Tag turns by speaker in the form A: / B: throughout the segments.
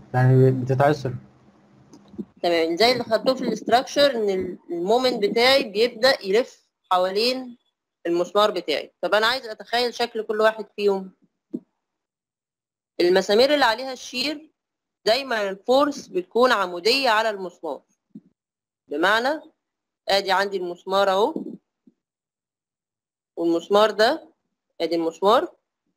A: يعني بتتعصر
B: تمام زي اللي خدتوه في الاستراكشر ان المومنت بتاعي بيبدا يلف حوالين المسمار بتاعي طب انا عايز اتخيل شكل كل واحد فيهم المسامير اللي عليها الشير دايما الفورس بتكون عموديه على المسمار بمعنى ادي عندي المسمار اهو والمسمار ده ادي المسمار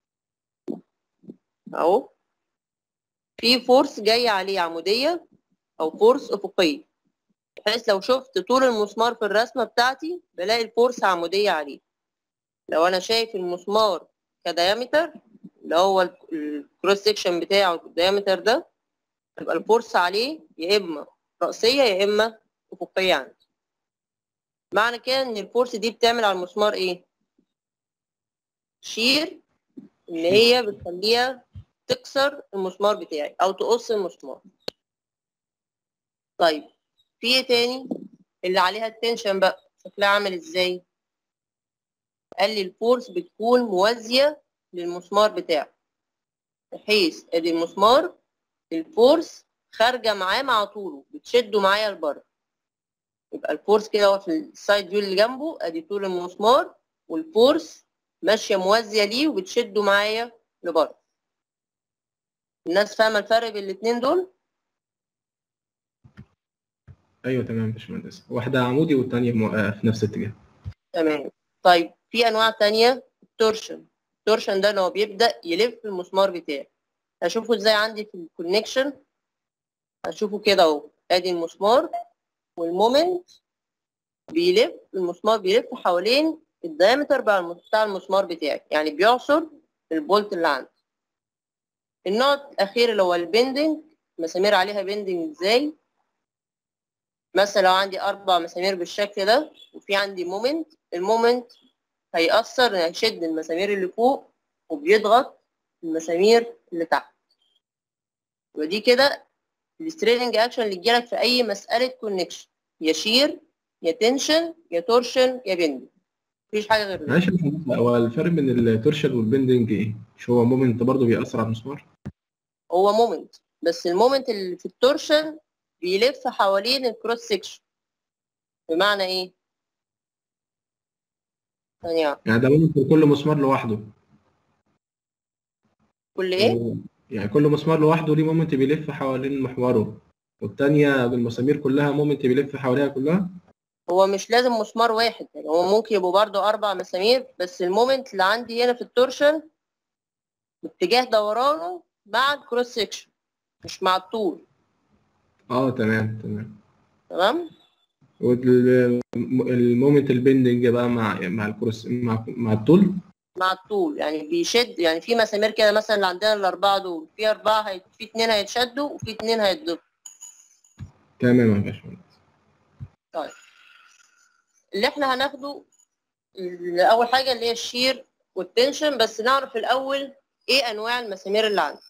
B: اهو في فورس جايه عليه عموديه او فورس افقيه بحيث لو شفت طول المسمار في الرسمه بتاعتي بلاقي الفورس عموديه عليه لو انا شايف المسمار كديامتر اللي هو الكروس سيكشن بتاعه الديامتر ده يبقى الفورس عليه يا اما رأسيه يا اما افقيه عندي معنى كده ان الفورس دي بتعمل على المسمار ايه شير ان هي بتخليها تكسر المسمار بتاعي او تقص المسمار طيب في ايه تاني اللي عليها التنشن بقى شكلها عامل ازاي قال لي الفورس بتكون موازيه للمسمار بتاعه بحيث ادي المسمار الفورس خارجه معاه مع طوله بتشده معايا لبره يبقى الفورس كده هو في السايد فيو اللي جنبه ادي طول المسمار والفورس ماشيه موازيه ليه وبتشده معايا لبره الناس فاهمه الفرق بين الاتنين دول
C: ايوه تمام يا باشمهندس واحده عمودي والثانيه في نفس الاتجاه
B: تمام طيب في انواع تانية التورشن التورشن ده ان هو بيبدا يلف المسمار بتاعي هشوفه ازاي عندي في الكونكشن هشوفه كده اهو ادي المسمار والمومنت بيلف المسمار بيلف حوالين الدايمتر بتاع المسمار بتاعي يعني بيعصر البولت اللي عندي النوع الاخير اللي هو البندنج مسامير عليها بندنج ازاي مثلا لو عندي اربع مسامير بالشكل ده وفي عندي مومنت المومنت هيأثر هيشد المسامير اللي فوق وبيضغط المسامير اللي تحت ودي كده الستريننج اكشن اللي تجيلك في اي مساله كونكشن يا شير يا تنشن يا تورشن يا بندنج مفيش حاجه غير
C: معلش يا باشمهندس هو الفرق بين التورشن والبندنج ايه؟ مش هو مومنت برضه بيأثر على المسمار؟
B: هو مومنت بس المومنت اللي في التورشن بيلف حوالين الكروس سيكشن بمعنى ايه؟ ثانية
C: يعني ده مومنت كل مسمار لوحده
B: كل ايه؟
C: يعني كل مسمار لوحده ليه مومنت بيلف حوالين محوره والتانية المسامير كلها مومنت بيلف حواليها كلها
B: هو مش لازم مسمار واحد يعني هو ممكن يبقوا برضه أربع مسامير بس المومنت اللي عندي هنا في التورشن باتجاه دورانه مع الكروس سيكشن مش مع الطول
C: اه تمام تمام
B: تمام؟
C: والمومنت البندنج بقى مع مع الكروس مع مع الطول
B: مع الطول يعني بيشد يعني في مسامير كده مثلا اللي عندنا الأربعة دول في أربعة هي... في اتنين هيتشدوا وفي اتنين هيتضربوا
C: تمام يا باشمهندس
B: طيب اللي احنا هناخده ال- أول حاجة اللي هي الشير والتنشن بس نعرف الأول إيه أنواع المسامير اللي عندك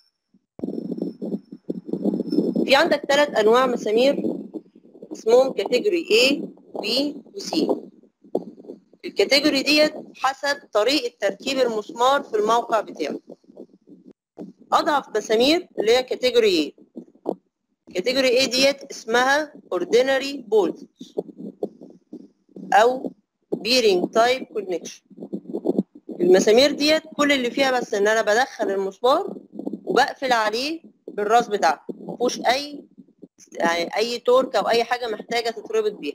B: في عندك ثلاث أنواع مسامير اسمهم كاتيجوري A B و C الكاتيجوري ديت حسب طريقة تركيب المسمار في الموقع بتاعه أضعف مسامير اللي هي كاتيجوري A كاتيجوري A ديت اسمها ordinary bolt أو bearing type connection المسامير ديت كل اللي فيها بس إن أنا بدخل المسمار وبقفل عليه بالراس بتاعته مفيهوش أي يعني أي تورك أو أي حاجة محتاجة تتربط بيها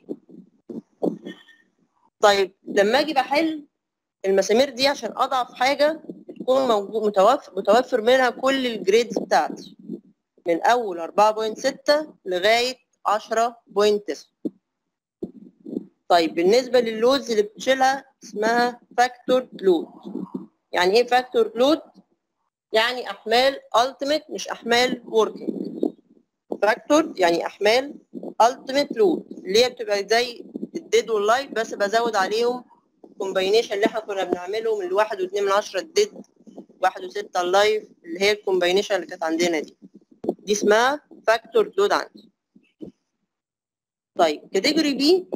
B: طيب لما اجي بحل المسامير دي عشان اضعف حاجه تكون موجود متوفر متوفر منها كل الجريدز بتاعتي من اول 4.6 لغايه 10.9 طيب بالنسبه لللودز اللي بتشيلها اسمها فاكتور لود يعني ايه فاكتور لود يعني احمال التيميت مش احمال وركينج فاكتور يعني احمال التيميت لود اللي هي بتبقى زي الديد واللايف بس بزود عليهم الكومباينيشن اللي احنا كنا بنعمله من الواحد واتنين من عشرة الديد واحد وستة اللايف اللي هي الكومباينيشن اللي كانت عندنا دي دي اسمها فاكتور لود عندي طيب كاتيجوري بي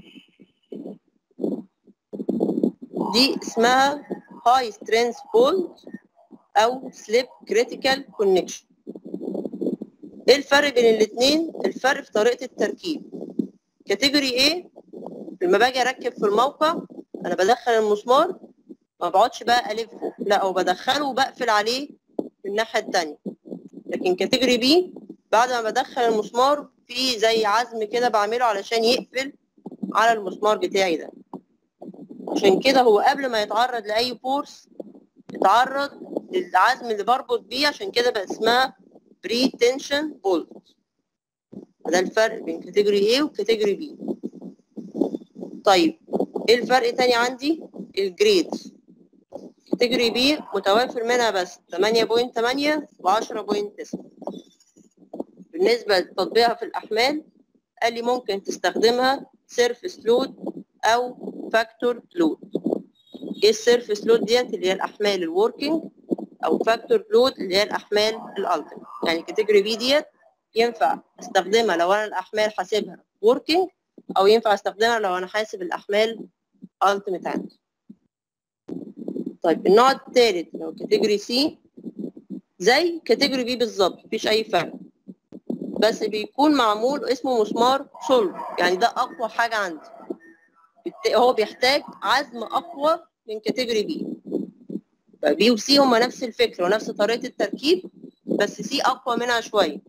B: دي اسمها هاي سترينث بولت او سليب كريتيكال كونكشن ايه الفرق بين الاثنين الفرق في طريقه التركيب كاتيجوري ايه لما باجي اركب في الموقع انا بدخل المسمار ما بقعدش بقى الفه لا او بدخله وبقفل عليه من الناحيه الثانيه لكن كاتيجوري بي بعد ما بدخل المسمار في زي عزم كده بعمله علشان يقفل على المسمار بتاعي ده عشان كده هو قبل ما يتعرض لاي فورس يتعرض للعزم اللي بربط بيه عشان كده بقى اسمها بري تنشن بولت ده الفرق بين كاتيجوري A وكاتيجوري B طيب ايه الفرق تاني عندي الجريدز كاتيجوري B متوافر منها بس 8.8 و 10.9 بالنسبة لتطبيقها في الأحمال قال لي ممكن تستخدمها سيرفس لود أو فاكتور لود ايه السيرفس لود ديت اللي هي الأحمال الوركينج أو فاكتور لود اللي هي الأحمال الألتيميت يعني كاتيجوري بي ديت ينفع استخدمها لو أنا الأحمال حاسبها وركينج أو ينفع استخدمها لو أنا حاسب الأحمال ألتيميت عندي طيب النوع الثالث لو كاتيجوري سي زي كاتيجوري بي بالظبط مفيش أي فرق بس بيكون معمول اسمه مسمار صلب يعني ده اقوى حاجه عندي بالت- هو بيحتاج عزم اقوى من كاتيجوري بي بي وسي هما نفس الفكره ونفس طريقه التركيب بس سي اقوى منها شويه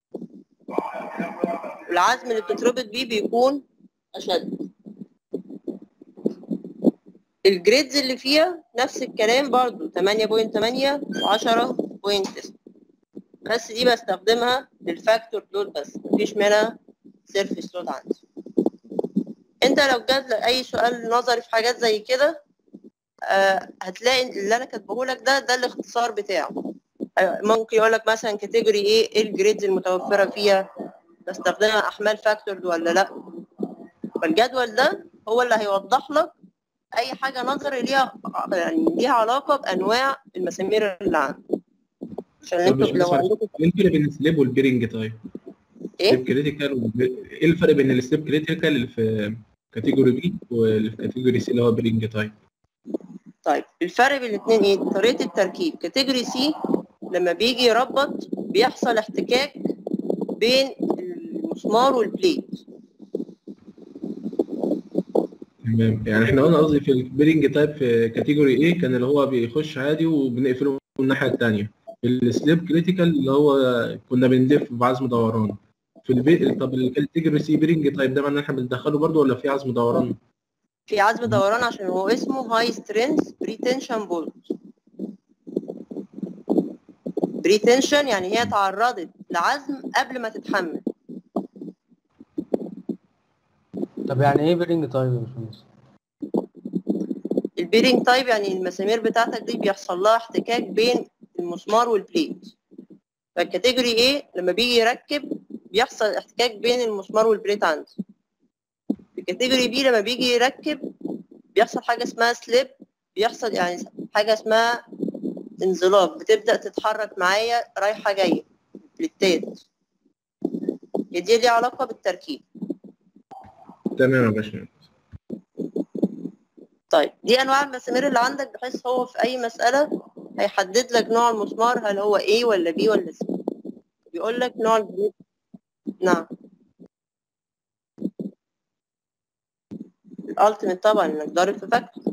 B: والعزم اللي بتتربط بيه بيكون اشد الجريدز اللي فيها نفس الكلام برضو 8.8 و10.9 بس دي بستخدمها للفاكتور لود بس مفيش منها سيرفيس لود عندي انت لو جات لك اي سؤال نظري في حاجات زي كده آه هتلاقي اللي انا كاتبه لك ده ده الاختصار بتاعه آه، ممكن يقول لك مثلا كاتيجوري ايه ايه الجريدز المتوفره فيها بستخدمها احمال فاكتور ولا لا فالجدول ده هو اللي هيوضح لك اي حاجه نظري ليها يعني ليها علاقه بانواع المسامير اللي عندك عشان
C: طب
B: انتوا
C: مش
B: لو
C: مثلا
B: عندكم
C: ايه الفرق بين السليب والبيرنج طيب؟
B: ايه
C: سليب كريتيكال والبي- ايه الفرق بين السليب كريتيكال اللي في كاتيجوري بي واللي في كاتيجوري سي اللي هو بيرنج تايب؟
B: طيب الفرق بين الاثنين ايه طريقه التركيب كاتيجوري سي لما بيجي يربط بيحصل احتكاك بين المسمار والبليت
C: تمام يعني احنا قلنا قصدي في البيرنج تايب في كاتيجوري ايه كان اللي هو بيخش عادي وبنقفله من الناحيه الثانيه في السليب كريتيكال اللي هو كنا بنلف بعزم دوران في البي... طب الكاتيجوري سي بيرنج تايب ده معناه ان احنا بندخله برضه ولا في عزم دوران؟
B: في عزم دوران عشان هو اسمه هاي سترينث بريتنشن بولت بريتنشن يعني هي تعرضت لعزم قبل ما تتحمل
A: طب يعني ايه بيرنج تايب يا باشمهندس؟
B: البيرنج تايب يعني المسامير بتاعتك دي بيحصل لها احتكاك بين المسمار والبليت فالكاتيجوري ايه لما بيجي يركب بيحصل احتكاك بين المسمار والبليت عندي في الكاتيجوري بي لما بيجي يركب بيحصل حاجه اسمها سليب بيحصل يعني حاجه اسمها انزلاق بتبدا تتحرك معايا رايحه جايه بليتات هي دي ليها علاقه بالتركيب
C: تمام يا باشمهندس
B: طيب دي انواع المسامير اللي عندك بحيث هو في اي مساله هيحدد لك نوع المسمار هل هو A ولا B ولا C بيقول لك نوع الجريد نعم الالتيميت طبعا انك ضارب في فاكتور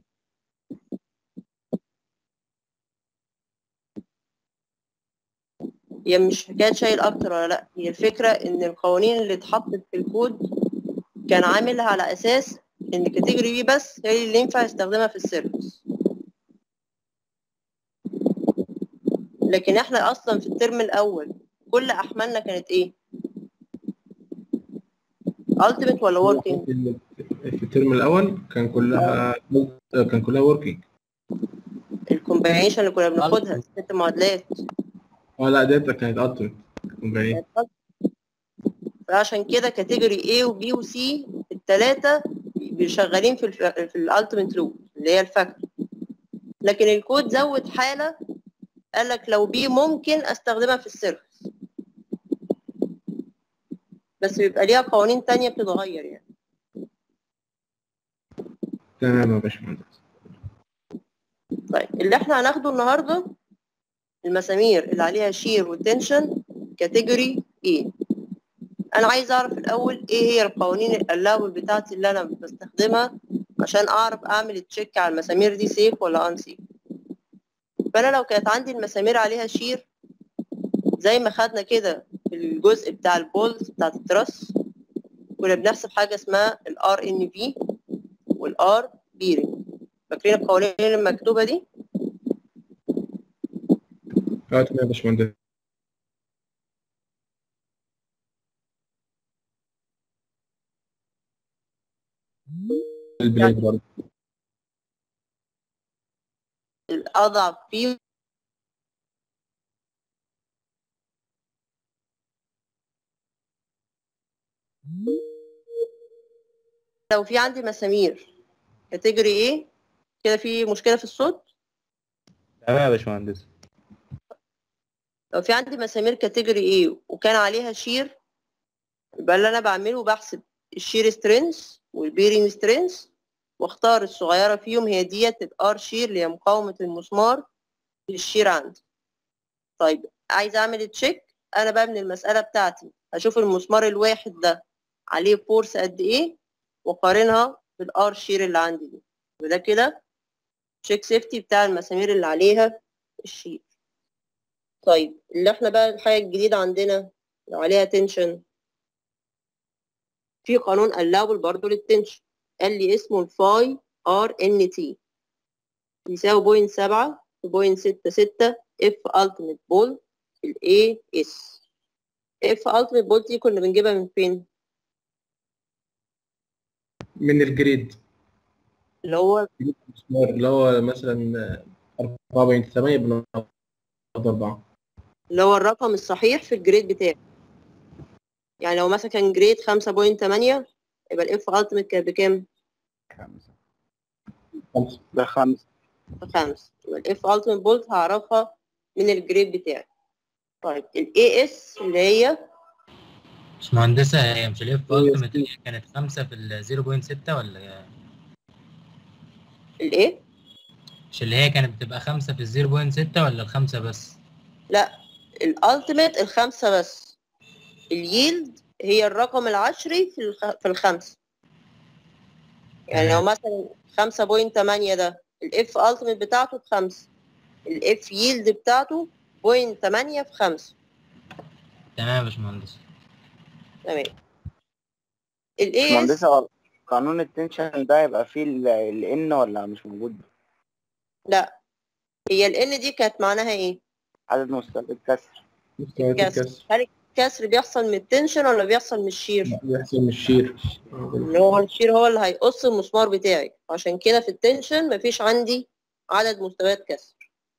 B: هي مش حكايه شايل اكتر ولا لا هي الفكره ان القوانين اللي اتحطت في الكود كان عاملها على اساس ان كاتيجوري بي بس هي اللي ينفع يستخدمها في السيرفيس لكن احنا اصلا في الترم الاول كل احمالنا كانت ايه التيميت ولا وركينج
C: في الترم الاول كان كلها كان كلها وركينج
B: الكومبينيشن اللي كنا بناخدها ست معادلات
C: اه لا ديت كانت التيمت كومباني
B: فعشان كده كاتيجوري A و B و C الثلاثه شغالين في الف... في الالتيميت لوب اللي هي الفاكتور لكن الكود زود حاله قال لك لو B ممكن استخدمها في السيرفس بس بيبقى ليها قوانين تانية بتتغير يعني
C: تمام يا باشمهندس
B: طيب اللي احنا هناخده النهارده المسامير اللي عليها شير وتنشن كاتيجوري ايه انا عايز اعرف الاول ايه هي القوانين الالابل بتاعتي اللي انا بستخدمها عشان اعرف اعمل تشيك على المسامير دي سيف ولا ان سيف فانا لو كانت عندي المسامير عليها شير زي ما خدنا كده في الجزء بتاع البولز بتاعت التراس كنا بنحسب حاجه اسمها الار ان في والار بيرنج فاكرين القوانين المكتوبه دي
C: اه تمام يا باشمهندس البلاد برضه
B: الاضعف فيه لو في عندي مسامير كاتيجوري ايه كده في مشكله في الصوت
D: تمام يا باشمهندس
B: لو في عندي مسامير كاتيجوري ايه وكان عليها شير يبقى اللي انا بعمله بحسب الشير سترينث والبيرنج سترينث واختار الصغيره فيهم هي ديت الار شير اللي هي مقاومه المسمار للشير عندي طيب عايز اعمل تشيك انا بقى من المساله بتاعتي هشوف المسمار الواحد ده عليه فورس قد ايه واقارنها بالار شير اللي عندي دي وده كده تشيك سيفتي بتاع المسامير اللي عليها الشير طيب اللي احنا بقى الحاجه الجديده عندنا لو عليها تنشن في قانون allowable برضه للتنشن قال لي اسمه الفاي ار ان تي يساوي بوينت سبعة في بوينت ستة ستة اف التيميت بول الاي اس اف التيميت بول دي كنا بنجيبها من فين؟
C: من الجريد
B: اللي هو
C: اللي هو مثلا 4.8 بنقطة 4
B: اللي هو الرقم الصحيح في الجريد بتاعي يعني لو مثلا كان جريد 5.8 يبقى الاف التيميت كانت بكام؟
D: خمسة
C: خمسة
D: بخمسة
B: بخمس يبقى الاف التيميت بولت هعرفها من الجريد بتاعي طيب الاي اس اللي هي
E: مش مهندسة هي مش الاف
C: هي
E: التيميت اللي كانت خمسة في ال 0.6 ولا
B: الايه؟
E: مش اللي هي كانت بتبقى خمسة في ال 0.6 ولا الخمسة بس؟
B: لا الالتيميت الخمسة بس اليلد هي الرقم العشري في الخ... في الخمسة يعني لو مثلا 5.8 ده الاف التيميت بتاعته بخمسة الاف يلد بتاعته بوينت 8 في 5
E: تمام يا باشمهندس
B: تمام الاي اس
F: مهندسة قانون التنشن ده يبقى فيه الان ولا مش موجود
B: لا هي الان دي كانت معناها ايه؟
F: عدد مستويات الكسر
C: مستويات
B: الكسر.
C: الكسر
B: هل الكسر بيحصل من التنشن ولا بيحصل من الشير؟
C: بيحصل من الشير
B: اللي هو الشير هو اللي هيقص المسمار بتاعي عشان كده في التنشن مفيش عندي عدد مستويات كسر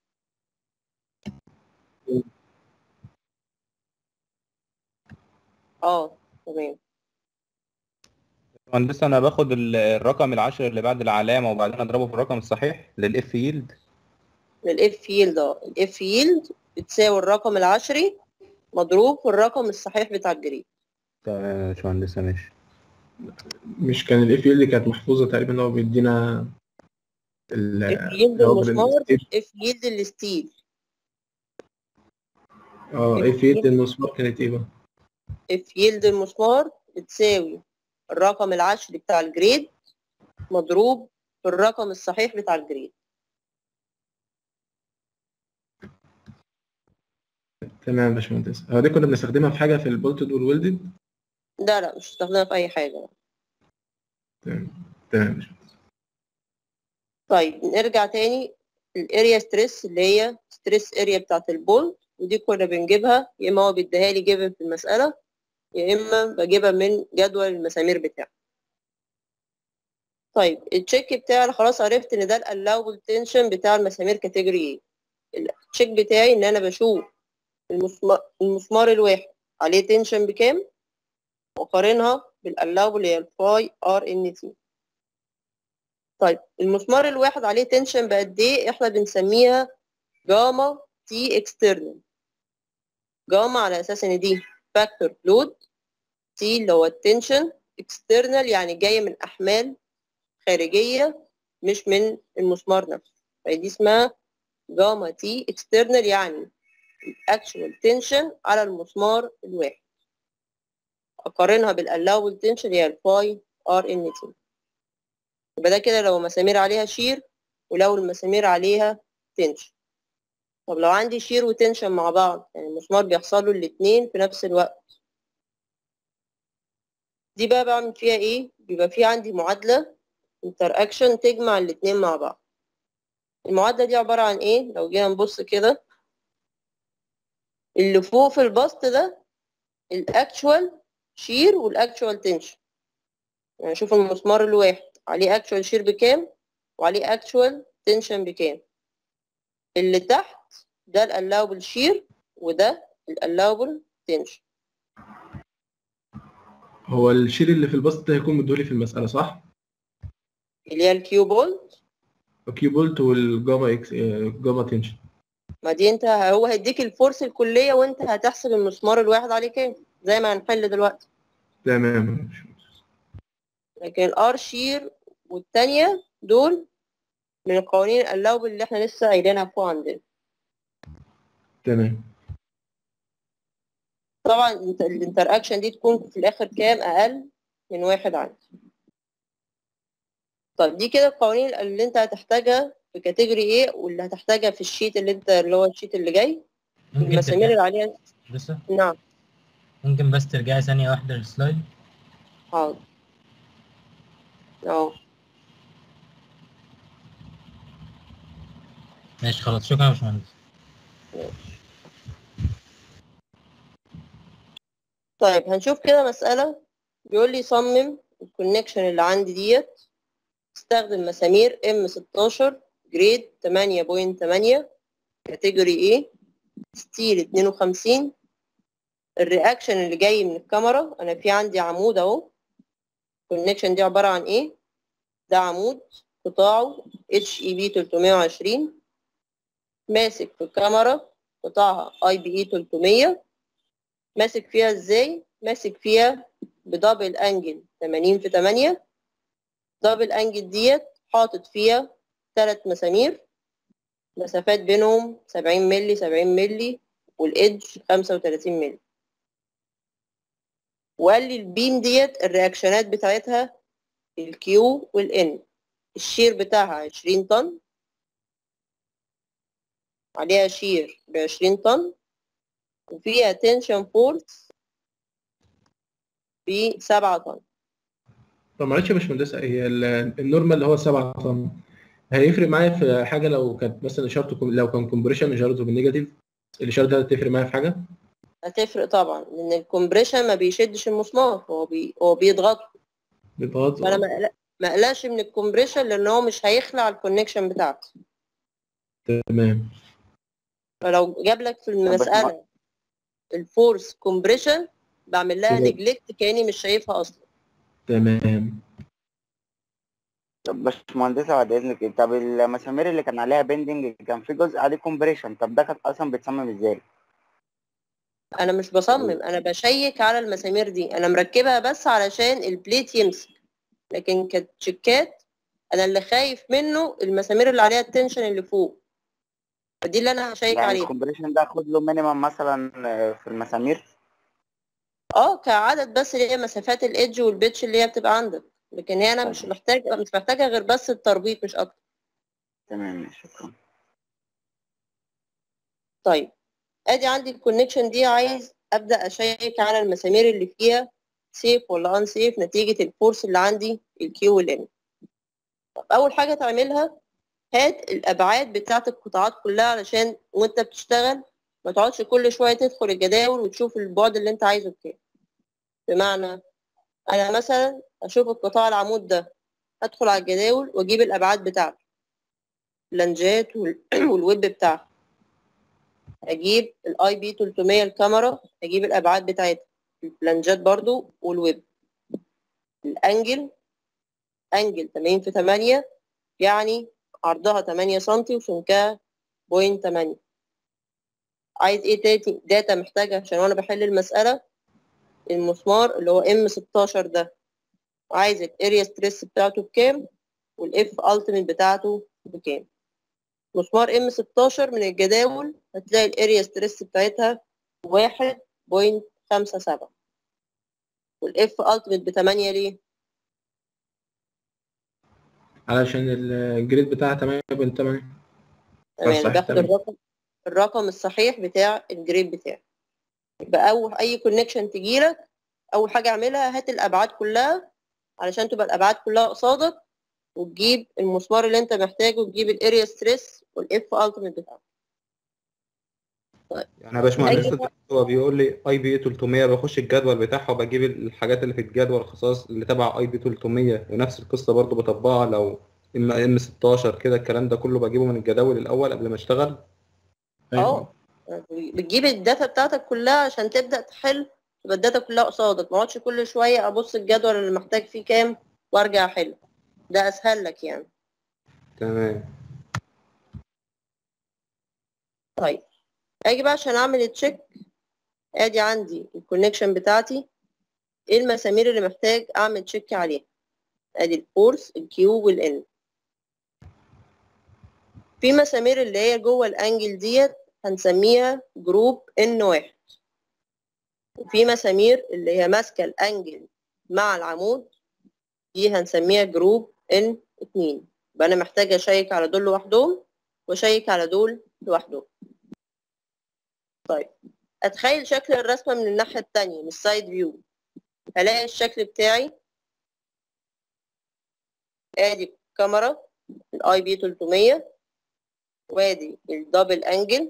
B: اه تمام
D: مهندس انا باخد ال- الرقم العشر اللي بعد العلامة وبعدين اضربه في الرقم الصحيح للاف يلد
B: الاف يلد اه الاف يلد بتساوي الرقم العشري مضروب في الرقم الصحيح بتاع الجريد
D: تمام يا باشمهندس ماشي
C: مش كان الاف اللي كانت محفوظة تقريبا هو بيدينا ال
B: اف يلد
C: هو
B: المسمار
C: بالستيل.
B: اف يلد الستيل
C: اه اف يلد المسمار كانت ايه بقى؟
B: اف يلد المسمار بتساوي الرقم العشري بتاع الجريد مضروب في الرقم الصحيح بتاع الجريد
C: تمام يا باشمهندس هو دي كنا بنستخدمها في حاجة في البولتد والويلدد
B: لا لا مش هستخدمها في اي حاجه
C: تمام تمام يا باشمهندس
B: طيب نرجع تاني الاريا ستريس اللي هي ستريس اريا بتاعت البولت ودي كنا بنجيبها يا اما هو بيديها لي جيفن في المساله يا اما بجيبها من جدول المسامير بتاعي طيب التشيك بتاعي أنا خلاص عرفت ان ده الالاوبل تنشن بتاع المسامير كاتيجوري ايه التشيك بتاعي ان انا بشوف المسمار, المسمار الواحد عليه تنشن بكام واقارنها بالالاوبل اللي هي الفاي ار ان تي طيب المسمار الواحد عليه تنشن بقد ايه احنا بنسميها جاما تي اكسترنال جاما على اساس ان دي فاكتور لود تي اللي هو التنشن اكسترنال يعني جايه من احمال خارجيه مش من المسمار نفسه فدي اسمها جاما تي اكسترنال يعني الاكشوال تنشن على المسمار الواحد اقارنها بالallowable tension هي الفاي ار ان تي يبقى ده كده لو مسامير عليها شير ولو المسامير عليها تنشن طب لو عندي شير وتنشن مع بعض يعني المسمار بيحصل له الاتنين في نفس الوقت دي بقى بعمل فيها ايه بيبقى في عندي معادلة interaction تجمع الاتنين مع بعض المعادلة دي عبارة عن ايه لو جينا نبص كده اللي فوق في البسط ده الاكشوال شير والاكشوال تنشن يعني شوف المسمار الواحد عليه اكشوال شير بكام وعليه اكشوال تنشن بكام اللي تحت ده الالاوبل شير وده الالاوبل تنشن
C: هو الشير اللي في البسط ده هيكون مديهولي في المسألة صح؟
B: اللي هي الكيو بولت
C: الكيو بولت والجاما اكس آه، جاما تنشن
B: ما دي انت هو هيديك الفورس الكلية وانت هتحسب المسمار الواحد عليه كام زي ما هنحل دلوقتي
C: تمام
B: لكن الار شير والتانية دول من القوانين اللاوبل اللي احنا لسه قايلينها فوق عندنا
C: تمام
B: طبعا انت- الانتراكشن دي تكون في الاخر كام اقل من واحد عندي طيب دي كده القوانين اللي انت هتحتاجها في كاتيجوري ايه واللي هتحتاجها في الشيت اللي انت اللي هو الشيت اللي جاي
E: ممكن
B: المسامير
E: ترجعي
B: اللي عليها
E: لسه
B: نعم
E: ممكن بس ترجعي ثانية واحدة للسلايد
B: حاضر اهو
E: ماشي خلاص شكرا يا باشمهندس
B: طيب هنشوف كده مسألة بيقول لي صمم الكونكشن اللي عندي ديت استخدم مسامير ام 16 جريد 8.8 كاتيجوري A ستيل 52 الرياكشن اللي جاي من الكاميرا انا في عندي عمود اهو الكونكشن دي عبارة عن ايه ده عمود قطاعه اتش اي بي 320 ماسك في الكاميرا قطاعها اي بي اي 300 ماسك فيها ازاي ماسك فيها بدبل انجل 80 في 8 دبل انجل ديت حاطط فيها ثلاث مسامير مسافات بينهم 70 مللي 70 مللي والايدج 35 مللي وقال لي البيم ديت الرياكشنات بتاعتها الكيو والان الشير بتاعها 20 طن عليها شير ب 20 طن وفيها تنشن فورس ب 7 طن
C: طب معلش يا باشمهندس هي ال- النورمال اللي هو 7 طن هيفرق معايا في حاجه لو كانت مثلا اشارته كوم- لو كان كومبريشن اشارته بالنيجاتيف الاشاره ده هتفرق معايا في حاجه؟
B: هتفرق طبعا لان الكومبريشن ما بيشدش المسمار هو بي هو بيضغطه
C: بيضغط
B: فانا ما أقلق- ما اقلقش من الكومبريشن لان هو مش هيخلع الكونكشن بتاعتي
C: تمام
B: فلو جاب لك في المساله الفورس كومبريشن بعمل لها
C: تمام.
B: نجلكت كاني مش شايفها اصلا
C: تمام
F: طب باشمهندسة بعد اذنك طب المسامير اللي كان عليها بيندنج كان في جزء عليه كومبريشن طب ده كان اصلا بيتصمم ازاي؟
B: انا مش بصمم انا بشيك على المسامير دي انا مركبها بس علشان البليت يمسك لكن كتشيكات انا اللي خايف منه المسامير اللي عليها التنشن اللي فوق فدي اللي انا هشيك
F: يعني
B: عليها
F: الكومبريشن ده اخد له مينيمم مثلا آه، في المسامير
B: اه كعدد بس اللي هي مسافات الايدج والبيتش اللي هي بتبقى عندك لكن هي انا مش محتاج مش محتاجه غير بس التربيط مش اكتر
F: تمام ماشي شكرا
B: طيب ادي عندي الكونكشن دي عايز ابدا اشيك على المسامير اللي فيها سيف ولا ان سيف نتيجه الفورس اللي عندي الكيو والان طب اول حاجه تعملها هات الابعاد بتاعه القطاعات كلها علشان وانت بتشتغل ما تقعدش كل شويه تدخل الجداول وتشوف البعد اللي انت عايزه بكام بمعنى انا مثلا اشوف القطاع العمود ده ادخل على الجداول واجيب الابعاد بتاعته اللانجات وال- والويب بتاعها اجيب الاي بي 300 الكاميرا اجيب الابعاد بتاعتها الفلانجات برضو والويب الانجل انجل 80 في 8 يعني عرضها 8 سنتي وسمكها بوينت 8 عايز ايه تاني داتا محتاجة عشان وانا بحل المسألة المسمار اللي هو ام 16 ده عايز الاريا ستريس بتاعته بكام والاف التيميت بتاعته بكام مسمار ام 16 من الجداول هتلاقي الاريا ستريس بتاعتها واحد بوينت خمسة سبعة والاف التيميت ب 8 ليه؟
C: علشان الجريد بتاعها 8 بنت 8
B: تمام
C: صح،
B: باخد
C: تمام.
B: الرقم الرقم الصحيح بتاع الجريد بتاعي يبقى اول اي كونكشن تجي لك اول حاجه اعملها هات الابعاد كلها علشان تبقى الابعاد كلها قصادك وتجيب المسمار اللي انت محتاجه وتجيب الاريا ستريس والاف التيميت بتاعك
D: يعني يا باشمهندس
B: أيوة.
D: هو بيقول لي اي بي 300 بخش الجدول بتاعها وبجيب الحاجات اللي في الجدول الخصائص اللي تبع اي بي 300 ونفس القصه برضو بطبقها لو ام ام 16 كده الكلام ده كله بجيبه من الجداول الاول قبل ما اشتغل
B: اه بتجيب الداتا بتاعتك كلها عشان تبدا تحل تبقى الداتا كلها قصادك ما اقعدش كل شويه ابص الجدول اللي محتاج فيه كام وارجع احل ده اسهل لك يعني
D: تمام
B: طيب اجي بقى عشان اعمل تشيك ادي عندي الكونكشن بتاعتي ايه المسامير اللي محتاج اعمل تشيك عليها ادي الفورس الكيو والان في مسامير اللي هي جوه الانجل ديت هنسميها جروب ان واحد وفي مسامير اللي هي ماسكه الانجل مع العمود دي هنسميها جروب ان اتنين يبقى انا محتاج اشيك على دول لوحدهم واشيك على دول لوحدهم طيب اتخيل شكل الرسمه من الناحيه التانية من السايد فيو هلاقي الشكل بتاعي ادي الكاميرا الاي بي 300 وادي الدبل انجل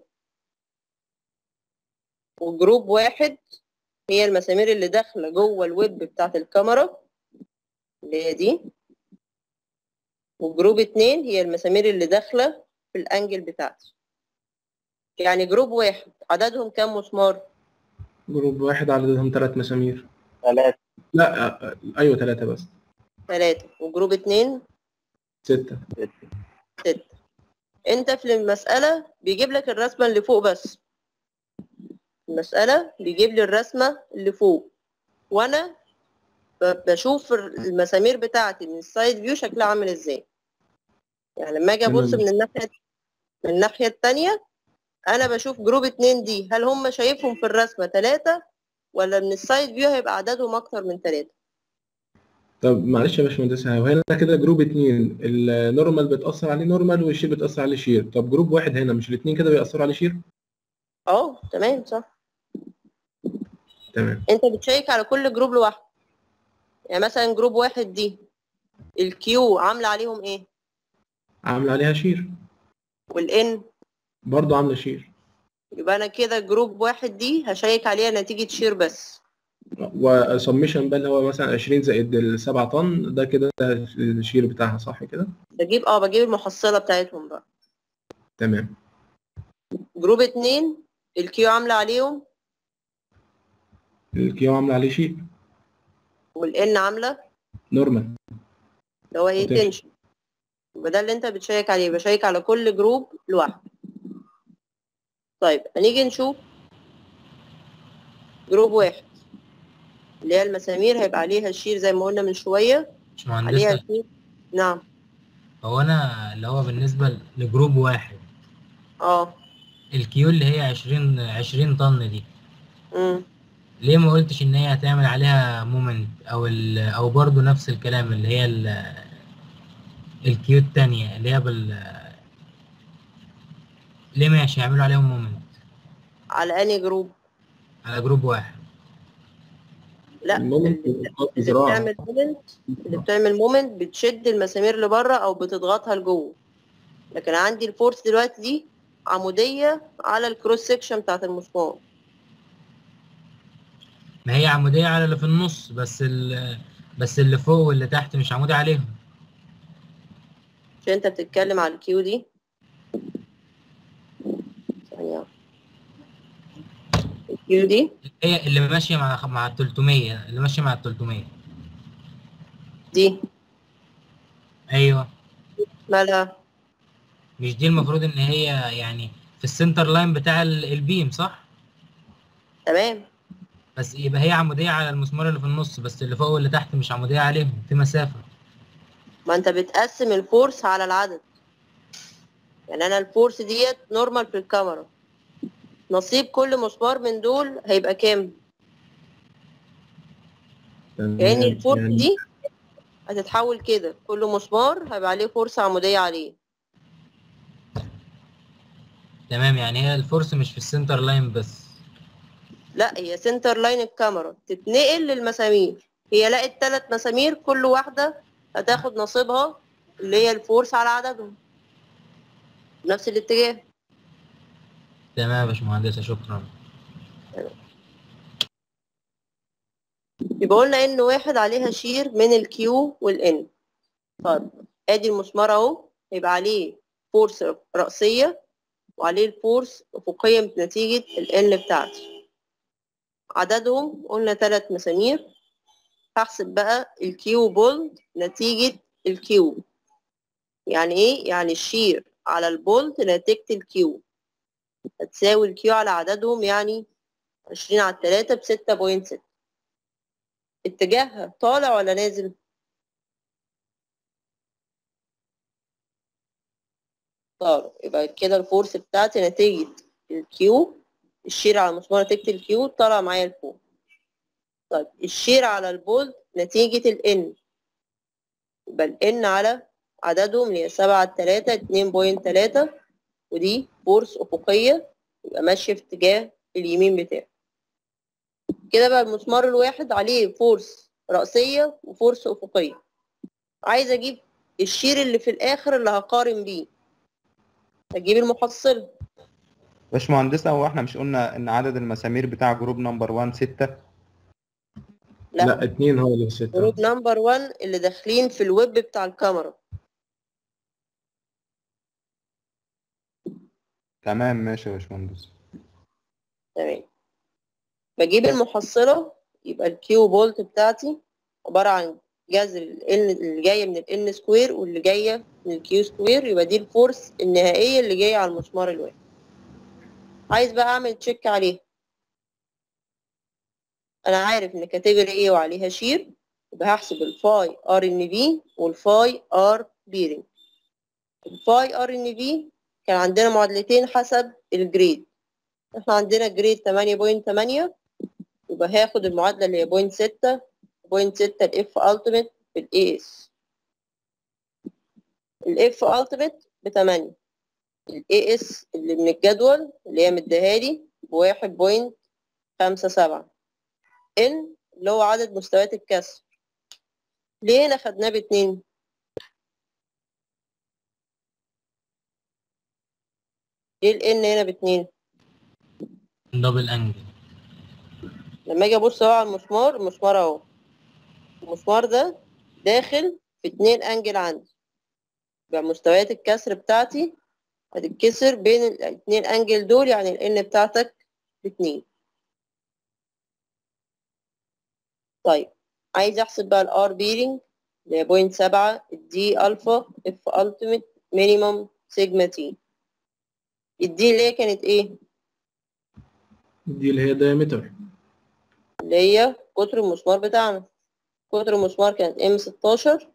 B: وجروب واحد هي المسامير اللي داخله جوه الويب بتاعت الكاميرا اللي هي دي وجروب اتنين هي المسامير اللي داخله في الانجل بتاعتي يعني جروب واحد عددهم كام مسمار
C: جروب واحد عددهم ثلاث مسامير
F: ثلاثة
C: لا آه، آه، ايوه ثلاثة بس
B: ثلاثة وجروب اتنين
C: ستة
B: ستة انت في المسألة بيجيب لك الرسمة اللي فوق بس المسألة بيجيب لي الرسمة اللي فوق وانا ب- بشوف المسامير بتاعتي من السايد فيو شكلها عامل ازاي يعني لما اجي ابص
C: تمام.
B: من الناحية من الناحية التانية انا بشوف جروب اتنين دي هل هم شايفهم في الرسمة ثلاثة ولا من السايد فيو هيبقى عددهم اكتر من ثلاثة
C: طب معلش يا باشمهندس هو هنا كده جروب اتنين النورمال بتأثر عليه نورمال والشير بتأثر عليه شير طب جروب واحد هنا مش الاتنين كده بيأثروا عليه شير
B: اه تمام صح
C: تمام
B: انت بتشيك على كل جروب لوحده يعني مثلا جروب واحد دي الكيو عامله عليهم ايه
C: عاملة عليها شير
B: والان
C: برضه عاملة شير
B: يبقى انا كده جروب واحد دي هشيك عليها نتيجه شير بس
C: وسميشن بقى اللي هو مثلا 20 زائد السبعة طن ده كده الشير بتاعها صح كده
B: بجيب اه بجيب المحصله بتاعتهم بقى
C: تمام
B: جروب اتنين الكيو عامله عليهم
C: الكيو عاملة عليه شير
B: والان عامله
C: نورمال
B: اللي هو ايه
C: Potential.
B: تنشن يبقى ده اللي انت بتشيك عليه بشيك على كل جروب لوحده طيب هنيجي نشوف جروب واحد اللي هي المسامير هيبقى عليها الشير زي ما قلنا من شويه عليها
E: باشمهندس
B: شير نعم
E: هو انا اللي هو بالنسبه لجروب واحد
B: اه
E: الكيو اللي هي 20 20 طن دي
B: امم
E: ليه ما قلتش ان هي هتعمل عليها مومنت او ال او برضو نفس الكلام اللي هي ال الكيو التانية اللي هي بال ليه ماشي يعملوا عليهم مومنت
B: على انهي جروب
E: على جروب واحد
B: لا
C: المومنت
B: اللي
C: بتغطي
B: اللي
C: ذراع
B: بتعمل مومنت اللي بتعمل مومنت بتشد المسامير لبره او بتضغطها لجوه لكن عندي الفورس دلوقتي دي عموديه على الكروس سيكشن بتاعت المسمار
E: ما هي عمودية على اللي في النص بس ال بس اللي فوق واللي تحت مش عمودي عليهم
B: عشان انت بتتكلم على الكيو دي ثانية الكيو دي
E: هي اللي ماشية مع مع ال 300 اللي ماشية مع ال 300
B: دي
E: ايوه
B: مالها
E: مش دي المفروض ان هي يعني في السنتر لاين بتاع ال- البيم صح؟
B: تمام
E: بس يبقى هي عمودية على المسمار اللي في النص بس اللي فوق واللي تحت مش عمودية عليهم في مسافة
B: ما انت بتقسم الفورس على العدد يعني انا الفورس ديت نورمال في الكاميرا نصيب كل مسمار من دول هيبقى كام
C: تمام
B: كأن الفورس
C: يعني
B: دي هتتحول كده كل مسمار هيبقى عليه فورس عمودية عليه
E: تمام يعني هي الفورس مش في السنتر لاين بس
B: لا هي سنتر لاين الكاميرا تتنقل للمسامير هي لقت ثلاث مسامير كل واحدة هتاخد نصيبها اللي هي الفورس على عددهم نفس الاتجاه
E: تمام يا باشمهندسة شكرا
B: يبقى قلنا ان واحد عليها شير من الكيو والان طيب ادي المسمار اهو يبقى عليه فورس رأسية وعليه الفورس أفقية نتيجة الان بتاعتي عددهم قلنا ثلاث مسامير هحسب بقى الكيو بولد نتيجة الكيو يعني ايه؟ يعني الشير على البولد نتيجة الكيو هتساوي الكيو على عددهم يعني عشرين على التلاتة بستة بوينت ستة اتجاهها طالع ولا نازل؟ طالع يبقى كده الفورس بتاعتي نتيجة الكيو الشير على مسمار نتيجة الكيو طالع معايا لفوق طيب الشير على البولد نتيجة الان يبقى الان على عددهم اللي هي سبعة على تلاتة اتنين بوينت تلاتة ودي فورس أفقية يبقى ماشية في اتجاه اليمين بتاعه كده بقى المسمار الواحد عليه فورس رأسية وفورس أفقية عايز أجيب الشير اللي في الآخر اللي هقارن بيه أجيب المحصلة
D: باشمهندسة هو احنا مش قلنا ان عدد المسامير بتاع جروب نمبر 1 6
B: لا,
C: لا اتنين هو اللي ستة
B: جروب نمبر 1 اللي داخلين في الويب بتاع الكاميرا
D: تمام ماشي يا باشمهندس
B: تمام بجيب المحصلة يبقى الكيو بولت بتاعتي عبارة عن جذر ال اللي جاية من ال n سكوير واللي جاية من الكيو سكوير يبقى دي الفورس النهائية اللي جاية على المسمار الواحد عايز بقى أعمل تشيك عليها أنا عارف إن كاتيجوري A وعليها شير يبقى هحسب الفاي ار ان في والفاي ار بيرنج الفاي ار ان في كان عندنا معادلتين حسب الجريد احنا عندنا جريد 8.8 يبقى هاخد المعادلة اللي هي بوينت ستة بوينت ستة الاف التيميت بالاي اس الاف التيميت بتمانية الاي اس اللي من الجدول اللي هي مديهالي بواحد بوينت خمسة سبعة ان اللي هو عدد مستويات الكسر ليه هنا خدناه باتنين ليه الان هنا باتنين
E: دبل انجل
B: لما اجي ابص اهو على المسمار المسمار اهو المسمار ده داخل في اتنين انجل عندي يبقى مستويات الكسر بتاعتي هتتكسر بين الاتنين انجل دول يعني الان بتاعتك باتنين طيب عايز احسب بقى الار بيرنج اللي هي بوينت سبعة الدي الفا اف التيميت مينيمم سيجما تي الدي اللي هي كانت ايه؟
C: دي اللي هي دايمتر
B: اللي هي قطر المسمار بتاعنا قطر المسمار كانت ام 16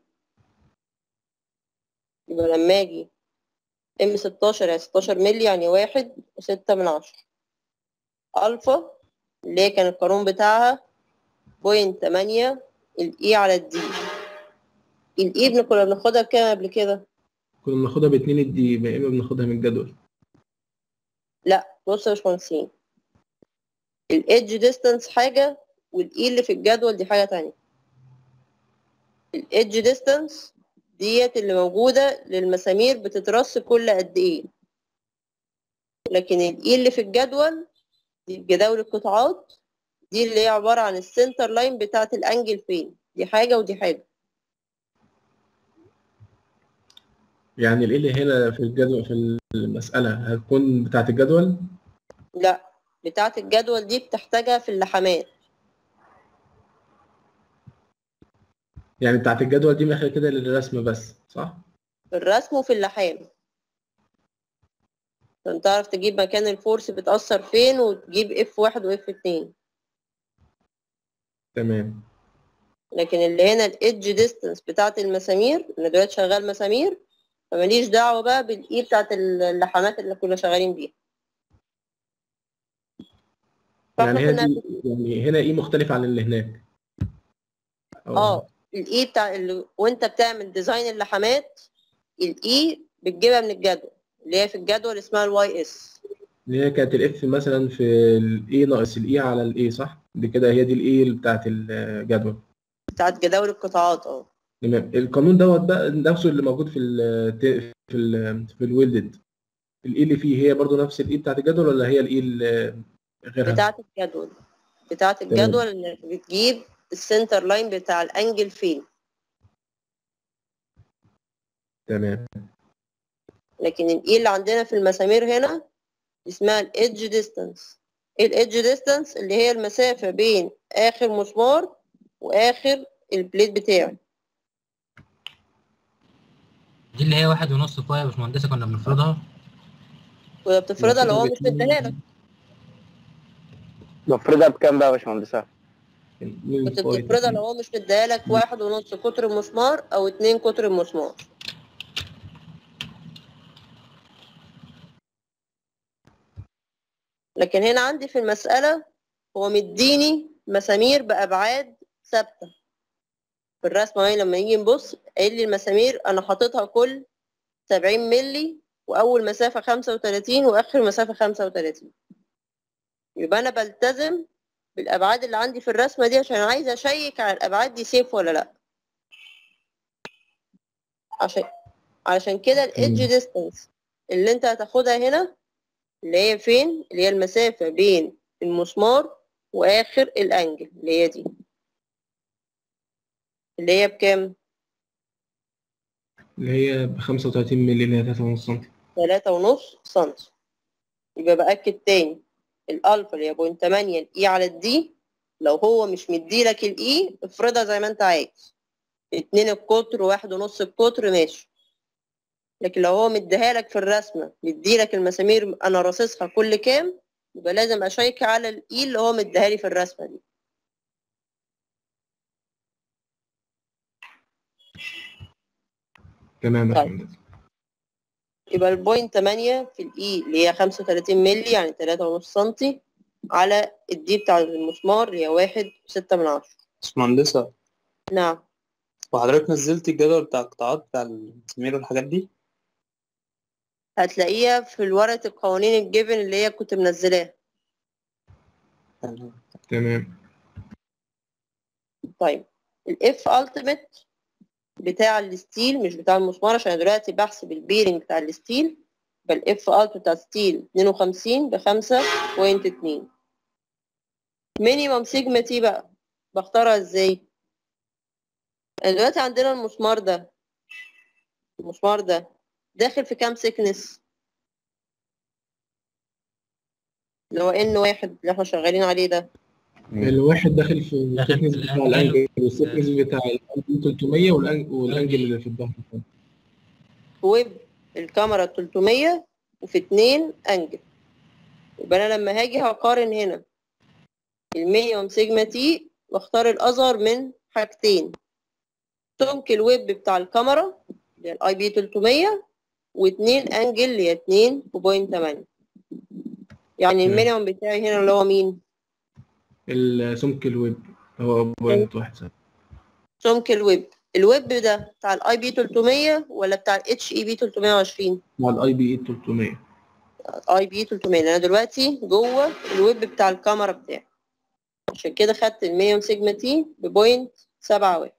B: يبقى لما اجي ام 16 يعني 16 مللي يعني واحد وستة من عشرة الفا اللي هي كان القانون بتاعها بوينت تمانية الاي على الدي الاي بن كنا بناخدها بكام قبل كده
C: كنا بناخدها باتنين الدي يا اما بناخدها من الجدول
B: لا بص يا باشمهندسين الايدج ديستانس حاجة والاي اللي في الجدول دي حاجة تانية الايدج ديستانس ديت اللي موجودة للمسامير بتترص كل قد ايه لكن الاي اللي في الجدول دي جداول القطاعات دي اللي هي عبارة عن السنتر لاين بتاعت الانجل فين دي حاجة ودي حاجة
C: يعني الايه اللي هنا في الجدول في المسألة هتكون بتاعت الجدول
B: لا بتاعت الجدول دي بتحتاجها في اللحامات
C: يعني بتاعت الجدول دي من الاخر كده للرسم بس صح؟
B: في الرسم وفي اللحام عشان تعرف تجيب مكان الفورس بتأثر فين وتجيب اف واحد واف اتنين
C: تمام
B: لكن اللي هنا الايدج ديستانس بتاعت المسامير انا دلوقتي شغال مسامير فماليش دعوة بقى بالاي بتاعت اللحامات اللي كنا شغالين بيها
C: يعني
B: فاحنا
C: هي
B: كنا
C: دي يعني هنا ايه مختلف عن اللي هناك
B: اه الاي بتاع ال... وانت بتعمل ديزاين اللحامات الاي بتجيبها من الجدول اللي هي في الجدول اسمها الواي اس
C: اللي هي كانت الاف مثلا في الاي ناقص الاي على الاي صح؟ دي كده هي دي الاي بتاعت الجدول
B: بتاعت جداول القطاعات اه
C: تمام القانون دوت بقى نفسه اللي موجود في ال في ال في الويلدد الاي اللي فيه هي برضو نفس الاي بتاعت الجدول ولا هي الاي اللي غيرها؟
B: بتاعت الجدول بتاعت
C: تمام.
B: الجدول اللي بتجيب السنتر لاين بتاع الانجل فين
C: تمام
B: لكن الاي اللي عندنا في المسامير هنا اسمها الايدج ديستانس الايدج ديستانس اللي هي المسافة بين اخر مسمار واخر البليت بتاعي
E: دي اللي هي واحد ونص فاي يا باشمهندسة كنا بنفرضها
B: وده بتفرضها لو هو مش مديها لك
F: بفرضها بكام بقى يا باشمهندسة؟
B: كنت بتفرضها لو هو مش مديها لك واحد ونص قطر المسمار او اتنين قطر المسمار لكن هنا عندي في المسألة هو مديني مسامير بأبعاد ثابتة في الرسمة اهي لما نيجي نبص قايل لي المسامير أنا حاططها كل 70 ملي وأول مسافة 35 وآخر مسافة 35 يبقى أنا بلتزم بالأبعاد اللي عندي في الرسمة دي عشان عايز أشيك على الأبعاد دي سيف ولا لأ عشان عشان كده الإيدج ديستانس اللي أنت هتاخدها هنا اللي هي فين اللي هي المسافة بين المسمار وآخر الأنجل اللي هي دي اللي هي بكام؟
C: اللي هي ب 35 مللي اللي هي 3.5 سم
B: تلاتة ونص سنتي يبقى بأكد تاني الألفا اللي هي بوينت تمانية الإي على الدي لو هو مش مديلك الإي افرضها زي ما أنت عايز اتنين القطر واحد ونص القطر ماشي لكن لو هو مديها لك في الرسمة مديلك المسامير أنا راصصها كل كام يبقى لازم أشيك على الإي اللي هو مديها لي في الرسمة دي
C: تمام يا
B: طيب.
C: باشمهندس
B: يبقى البوينت 8 في الاي اللي هي 35 مللي يعني 3.5 سنتي على الدي بتاع المسمار اللي هي واحد وستة من عشرة
G: باشمهندسة
B: نعم
G: وحضرتك نزلت الجدول بتاع القطاعات بتاع المسامير والحاجات دي
B: هتلاقيها في ورقة القوانين الجيفن اللي هي كنت منزلاها
G: يعني
C: تمام
B: طيب الاف التيميت بتاع الستيل مش بتاع المسمار عشان أنا دلوقتي بحسب البيرنج بتاع الستيل يبقى الاف الت بتاع الستيل 52 ب 5.2 مينيمم سيجما تي بقى بختارها ازاي؟ أنا دلوقتي عندنا المسمار ده المسمار ده داخل في كام سيكنس؟ اللي هو ان واحد اللي احنا شغالين عليه ده
C: الواحد داخل في
E: داخل في
C: السيكنس بتاع
E: الأنجل.
C: الانجل والسيكنس بتاع الانجل 300 والأنج- والانجل اللي في الظهر
B: ويب الكاميرا 300 وفي اتنين انجل يبقى انا لما هاجي هقارن هنا المينيمم سيجما تي واختار الاصغر من حاجتين سمك الويب بتاع الكاميرا اللي هي الاي بي 300 واتنين انجل اللي هي 2.8 يعني
C: تمام.
B: المينيمم بتاعي هنا اللي هو مين
C: السمك الويب هو بوينت واحد سنة.
B: سمك الويب الويب ده بتاع الاي بي 300 ولا بتاع الاتش اي بي 320
C: مع الاي بي اي 300
B: اي بي 300 انا دلوقتي جوه الويب بتاع الكاميرا بتاعي عشان كده خدت المينيمم سيجما تي ببوينت سبعة واحد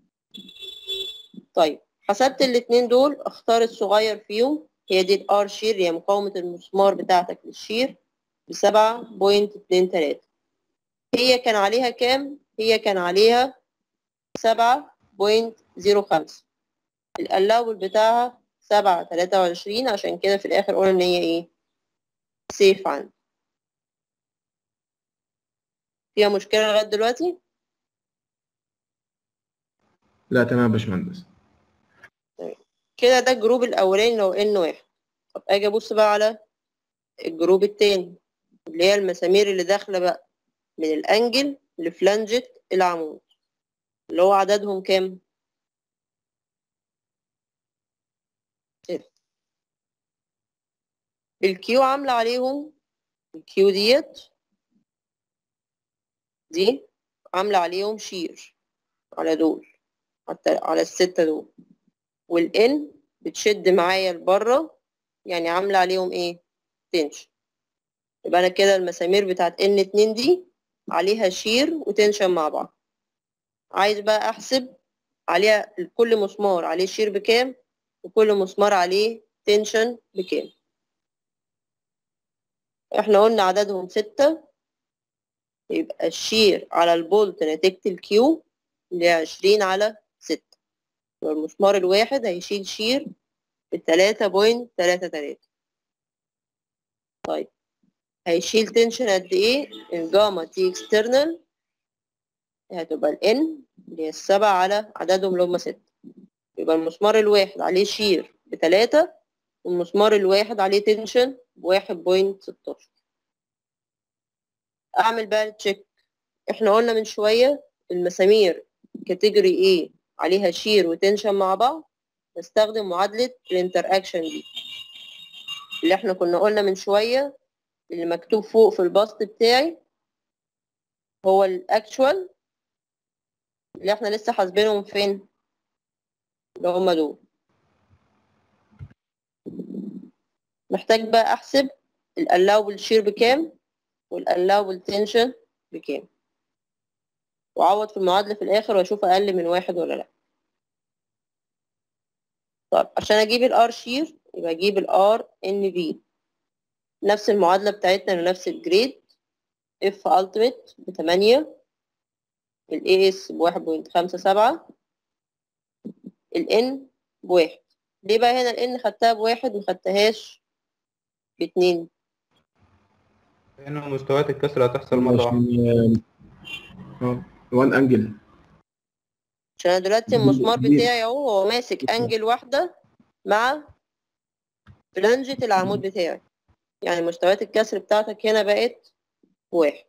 B: طيب حسبت الاتنين دول اختار الصغير فيهم هي دي الار شير هي مقاومة المسمار بتاعتك للشير بسبعة بوينت اتنين تلاتة هي كان عليها كام؟ هي كان عليها سبعة بوينت زيرو خمسة الألاول بتاعها سبعة تلاتة وعشرين عشان كده في الآخر قلنا إن هي إيه؟ سيف عندي فيها مشكلة لغاية دلوقتي؟
C: لا تمام يا باشمهندس
B: كده ده الجروب الأولاني اللي هو إن واحد طب أجي أبص بقى على الجروب التاني اللي هي المسامير اللي داخلة بقى من الأنجل لفلانجة العمود اللي هو عددهم كام؟ كده. الكيو عاملة عليهم الكيو ديت دي عاملة عليهم شير على دول على الت- على الستة دول والان بتشد معايا لبره يعني عاملة عليهم ايه تنشن يبقى انا كده المسامير بتاعت ان اتنين دي عليها شير وتنشن مع بعض عايز بقى احسب عليها كل مسمار عليه شير بكام وكل مسمار عليه تنشن بكام احنا قلنا عددهم ستة يبقى الشير على البولت نتيجة الكيو اللي هي عشرين على ستة يبقى المسمار الواحد هيشيل شير بتلاتة بوينت تلاتة تلاتة طيب هيشيل تنشن قد ايه الجاما تي اكسترنال هتبقى ال N اللي هي السبعة على عددهم اللي هم ستة يبقى المسمار الواحد عليه شير بتلاتة والمسمار الواحد عليه تنشن بواحد بوينت ستاشر أعمل بقى تشيك احنا قلنا من شوية المسامير كاتيجوري A عليها شير وتنشن مع بعض نستخدم معادلة الانتر اكشن دي اللي احنا كنا قلنا من شوية اللي مكتوب فوق في البسط بتاعي هو الاكشوال اللي احنا لسه حاسبينهم فين اللي هما دول محتاج بقى احسب الallowable shear بكام والallowable tension بكام واعوض في المعادلة في الاخر واشوف اقل من واحد ولا لا طب عشان اجيب الار شير يبقى اجيب الار ان بي نفس المعادلة بتاعتنا ونفس الجريد اف التيميت بتمانية الاي اس بواحد بوينت خمسة سبعة الان بواحد ليه بقى هنا الان خدتها بواحد مخدتهاش باتنين
D: هنا مستويات الكسر هتحصل مرة واحدة
C: عشان اه وان انجل
B: عشان انا دلوقتي
C: دي-
B: المسمار
C: دي-
B: بتاعي اهو هو ماسك انجل واحدة مع فلانجة العمود بتاعي يعني مستويات الكسر بتاعتك هنا بقت واحد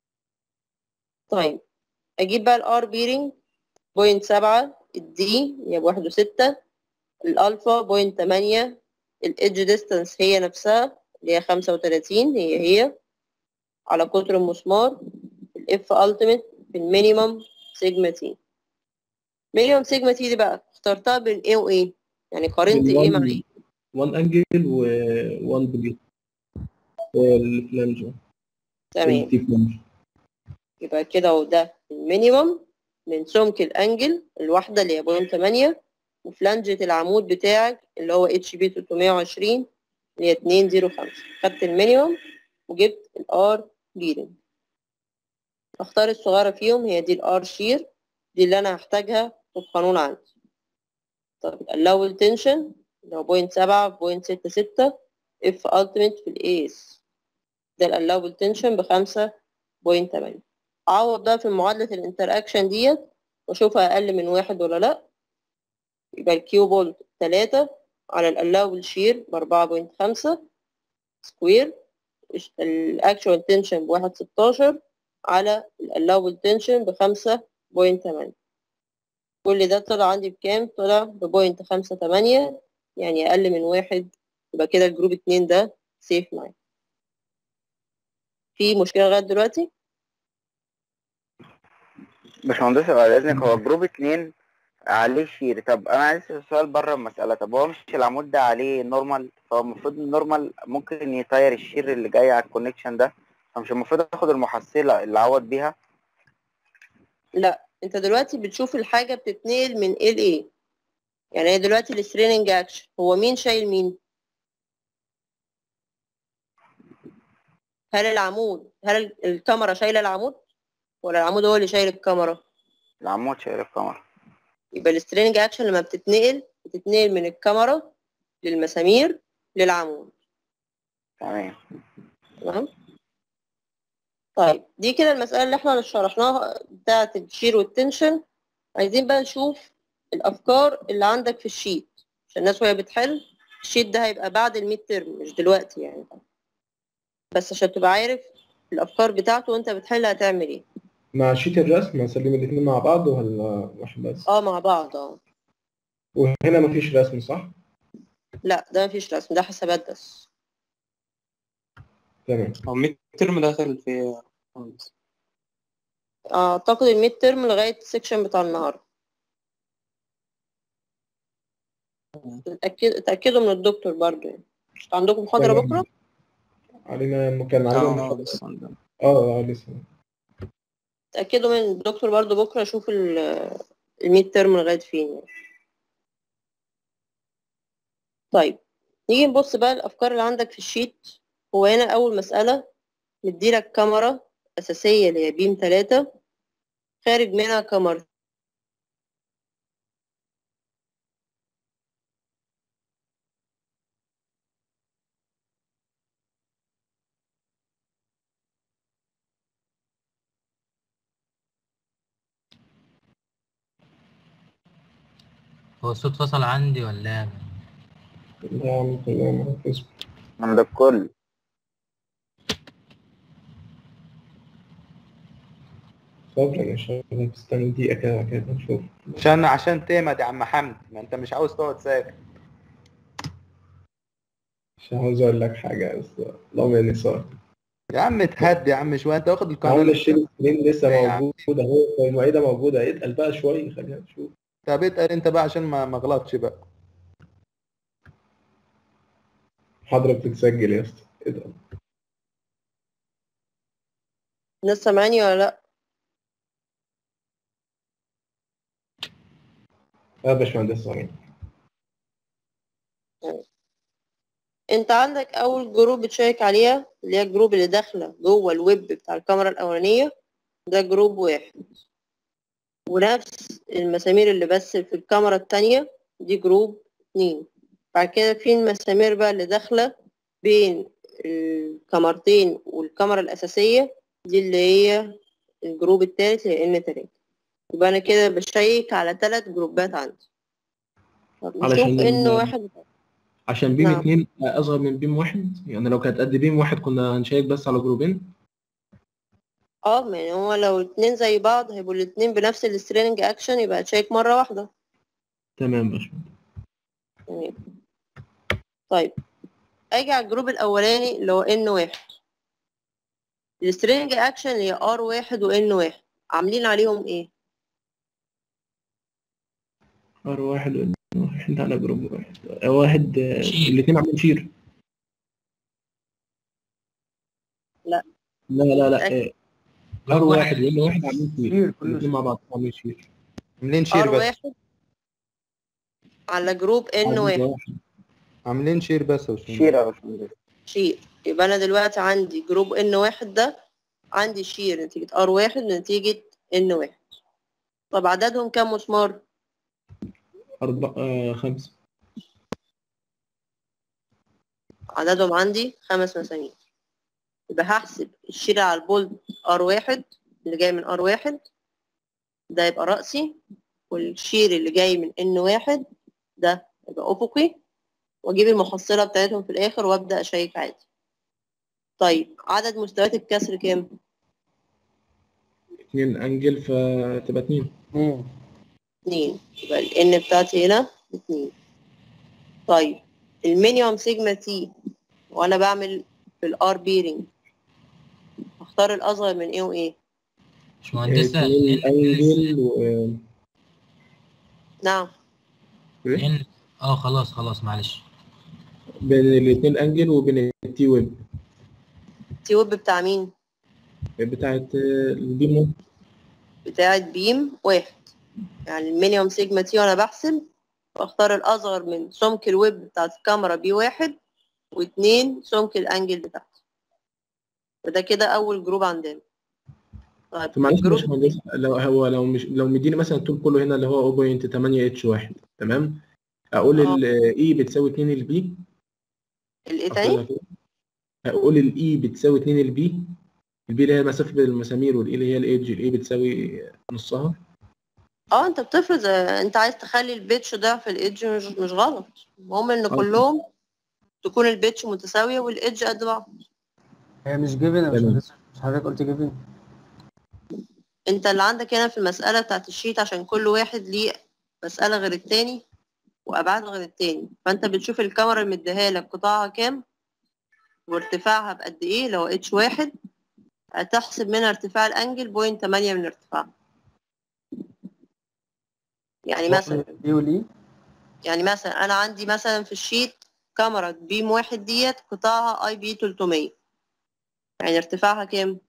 B: طيب اجيب بقى الار بيرنج بوينت سبعة الدي هي بواحد وستة الالفا بوينت تمانية الايدج ديستانس هي نفسها اللي هي خمسة وتلاتين هي هي على قطر المسمار الاف التيميت في المينيمم سيجما تي مينيمم سيجما تي دي بقى اخترتها بين ايه وايه يعني قارنت ايه مع ايه
C: وان انجل وان بليت الفلانج
B: تمام
C: التي فلانج
B: يبقى كده اهو ده المينيمم من سمك الانجل الواحدة اللي هي بوينت تمانية وفلانجة العمود بتاعك اللي هو اتش بي 320 اللي هي اتنين زيرو خمسة خدت المينيمم وجبت الار بيرنج اختار الصغيرة فيهم هي دي الار شير دي اللي انا هحتاجها في القانون عندي طب الاول تنشن اللي هو بوينت سبعة بوينت ستة ستة اف التيميت في الايس ده الالاوبل تنشن بخمسة بوينت تمانية اعوض بقى في معادلة الانتر اكشن ديت واشوفها اقل من واحد ولا لا يبقى الكيو بولت تلاتة على الالاوبل شير باربعة بوينت خمسة سكوير الاكشوال تنشن بواحد ستاشر على الالاوبل تنشن بخمسة بوينت تمانية كل ده طلع عندي بكام؟ طلع ببوينت خمسة تمانية يعني أقل من واحد يبقى كده الجروب اتنين ده سيف معايا في مشكلة لغاية دلوقتي؟
F: باشمهندس بعد اذنك هو جروب اتنين عليه شير طب انا عايز أسأل سؤال بره المسألة طب هو مش العمود ده عليه نورمال فهو المفروض النورمال ممكن يطير الشير اللي جاي على الكونكشن ده فمش المفروض اخد المحصلة اللي اعوض بيها
B: لا انت دلوقتي بتشوف الحاجة بتتنقل من ايه لايه يعني هي دلوقتي الستريننج اكشن هو مين شايل مين؟ هل العمود هل ال- الكاميرا شايلة العمود؟ ولا العمود هو اللي شايل الكاميرا؟
F: العمود شايل الكاميرا
B: يبقى الستريننج اكشن لما بتتنقل بتتنقل من الكاميرا للمسامير للعمود
F: تمام
B: تمام طيب دي كده المسألة اللي احنا شرحناها بتاعة الشير والتنشن عايزين بقى نشوف الأفكار اللي عندك في الشيت عشان الناس وهي بتحل الشيت ده هيبقى بعد الميد ترم مش دلوقتي يعني بس عشان تبقى عارف الأفكار بتاعته وانت بتحل هتعمل ايه
C: مع شيت الرسم هنسلم الاثنين مع بعض ولا واحد بس؟
B: اه مع بعض اه
C: وهنا مفيش رسم صح؟
B: لا ده مفيش رسم ده حسابات بس
C: تمام
G: هو ميد ترم داخل في
B: اعتقد الميد ترم لغايه السكشن بتاع النهارده اتاكد اتاكدوا من الدكتور برضو يعني مش عندكم محاضره
C: تمام.
B: بكره
C: علينا كان علينا
G: اه
C: محاضرة.
G: لسه عندنا
C: اه اه لسه
B: اتاكدوا من الدكتور برضو بكره شوف الميد ترم لغايه فين يعني. طيب نيجي نبص بقى الافكار اللي عندك في الشيت هو هنا اول مساله مديلك كاميرا اساسيه اللي هي بيم 3 خارج منها كاميرا
E: هو الصوت فصل عندي ولا إيه؟
C: لا يا عم تمام مركز
F: عند الكل
C: صبر يا شباب استنى دقيقة كده كده نشوف
D: عشان عشان تهمد يا عم حمد ما انت مش عاوز تقعد ساكت
C: مش عاوز اقول لك حاجة بس اللهم اني صار
D: يا عم اتهد يا عم شويه انت واخد القانون
C: معقول الشيل السنين لسه
D: إيه يا عم؟
C: موجودة اهو المعيدة موجودة اتقل بقى شوية خلينا نشوف
D: طب اتقل انت بقى عشان ما ما غلطش بقى
C: محاضرة بتتسجل يا اسطى اتقل
B: الناس سامعاني ولا لا
C: اه يا باشمهندس صغير
B: انت عندك اول جروب بتشارك عليها اللي هي الجروب اللي داخله جوه الويب بتاع الكاميرا الاولانيه ده جروب واحد ونفس المسامير اللي بس في الكاميرا التانية دي جروب اتنين بعد كده في المسامير بقى اللي داخله بين الكاميرتين والكاميرا الاساسيه دي اللي هي الجروب التالت اللي هي ان تلاتة يبقى انا كده بشيك على تلات جروبات عندي طب نشوف
C: علشان
B: ان
C: ال-
B: واحد
C: عشان بيم
B: نعم.
C: اتنين اصغر من بيم واحد يعني لو كانت قد بيم واحد كنا هنشيك بس على جروبين
B: اه ما يعني هو لو الاتنين زي بعض هيبقوا الاتنين بنفس السترينج اكشن يبقى تشيك مرة واحدة
C: تمام يا باشمهندس
B: يعني طيب اجي على الجروب الاولاني اللي هو ان واحد السترينج اكشن اللي هي ار واحد وان واحد عاملين عليهم ايه
C: ار واحد وإن واحد على جروب واحد آه، واحد آه،
E: شير.
C: الاتنين عاملين شير
B: لا.
C: لا لا لا
B: متأكد.
C: آه، ار
E: جروب
C: واحد وإن واحد عاملين شير
A: شير، كله
C: الاتنين مع بعض عاملين شير
D: عاملين شير
B: ار
D: بس
B: واحد على جروب ان
C: عاملين
B: واحد
C: واحد.
D: عاملين شير بس يا باشمهندس.
F: شير يا باشمهندس
B: شير يبقى انا دلوقتي عندي جروب ان واحد ده عندي شير نتيجة ار واحد نتيجة ان واحد طب عددهم كام مسمار
C: أربعة آه خمسة
B: عددهم عندي خمس مسامير يبقى هحسب الشير على البولد ار واحد اللي جاي من ار واحد ده يبقى رأسي والشير اللي جاي من ان واحد ده يبقى أفقي واجيب المحصلة بتاعتهم في الآخر وابدأ أشيك عادي طيب عدد مستويات الكسر كام؟
C: اتنين انجل فتبقى اتنين
A: اتنين
B: اتنين يبقى ال N بتاعتي هنا اتنين طيب المينيمم سيجما تي وأنا بعمل في الار بيرنج هختار الأصغر من ايه وايه؟
E: مش مهندسة
C: اتنين
E: لأن-
C: انجل و
B: نعم
E: لأن اه خلاص خلاص معلش
C: بين الاتنين انجل وبين التي ويب
B: تي ويب بتاع مين؟
C: بتاعت آه، البيمو
B: بتاعت بيم واحد يعني المينيمم سيجما تي وانا بحسب واختار الاصغر من سمك الويب بتاعت الكاميرا بي واحد واتنين سمك الانجل بتاعتي وده كده اول جروب عندنا طيب
C: معلش يا
B: الجروب
C: باشمهندس لو هو لو مش لو مديني مثلا الطول كله هنا اللي هو 0.8 اتش واحد تمام اقول
B: آه.
C: الاي بتساوي 2 البي
B: الايه تاني؟
C: اقول الاي بتساوي 2 البي البي اللي هي المسافه بين المسامير والاي اللي هي الايدج الاي بتساوي نصها
B: اه انت بتفرض آه، انت عايز تخلي البيتش ده في الايدج مش مش غلط المهم ان
C: آه.
B: كلهم تكون البيتش متساوية والايدج قد بعض
A: هي مش جيفن يا
C: تمام.
A: باشمهندس مش حضرتك قلت جيفن
B: انت اللي عندك هنا في المسألة بتاعت الشيت عشان كل واحد ليه مسألة غير التاني وأبعاد غير التاني فانت بتشوف الكاميرا اللي مديها لك قطاعها كام وارتفاعها بقد ايه لو اتش واحد هتحسب منها ارتفاع الانجل بوينت 8 من ارتفاعها يعني مثلا
A: دي ولي
B: يعني مثلا انا عندي مثلا في الشيت كاميرا بيم واحد ديت قطاعها اي بي 300 يعني ارتفاعها كام؟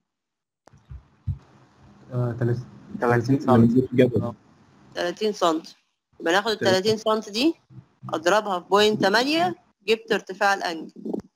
A: آه، 30
F: 30
C: لما
F: سم
C: نزل في الجدول
B: 30 سم يبقى ناخد ال 30 سم دي اضربها في بوينت 8 جبت ارتفاع الانجل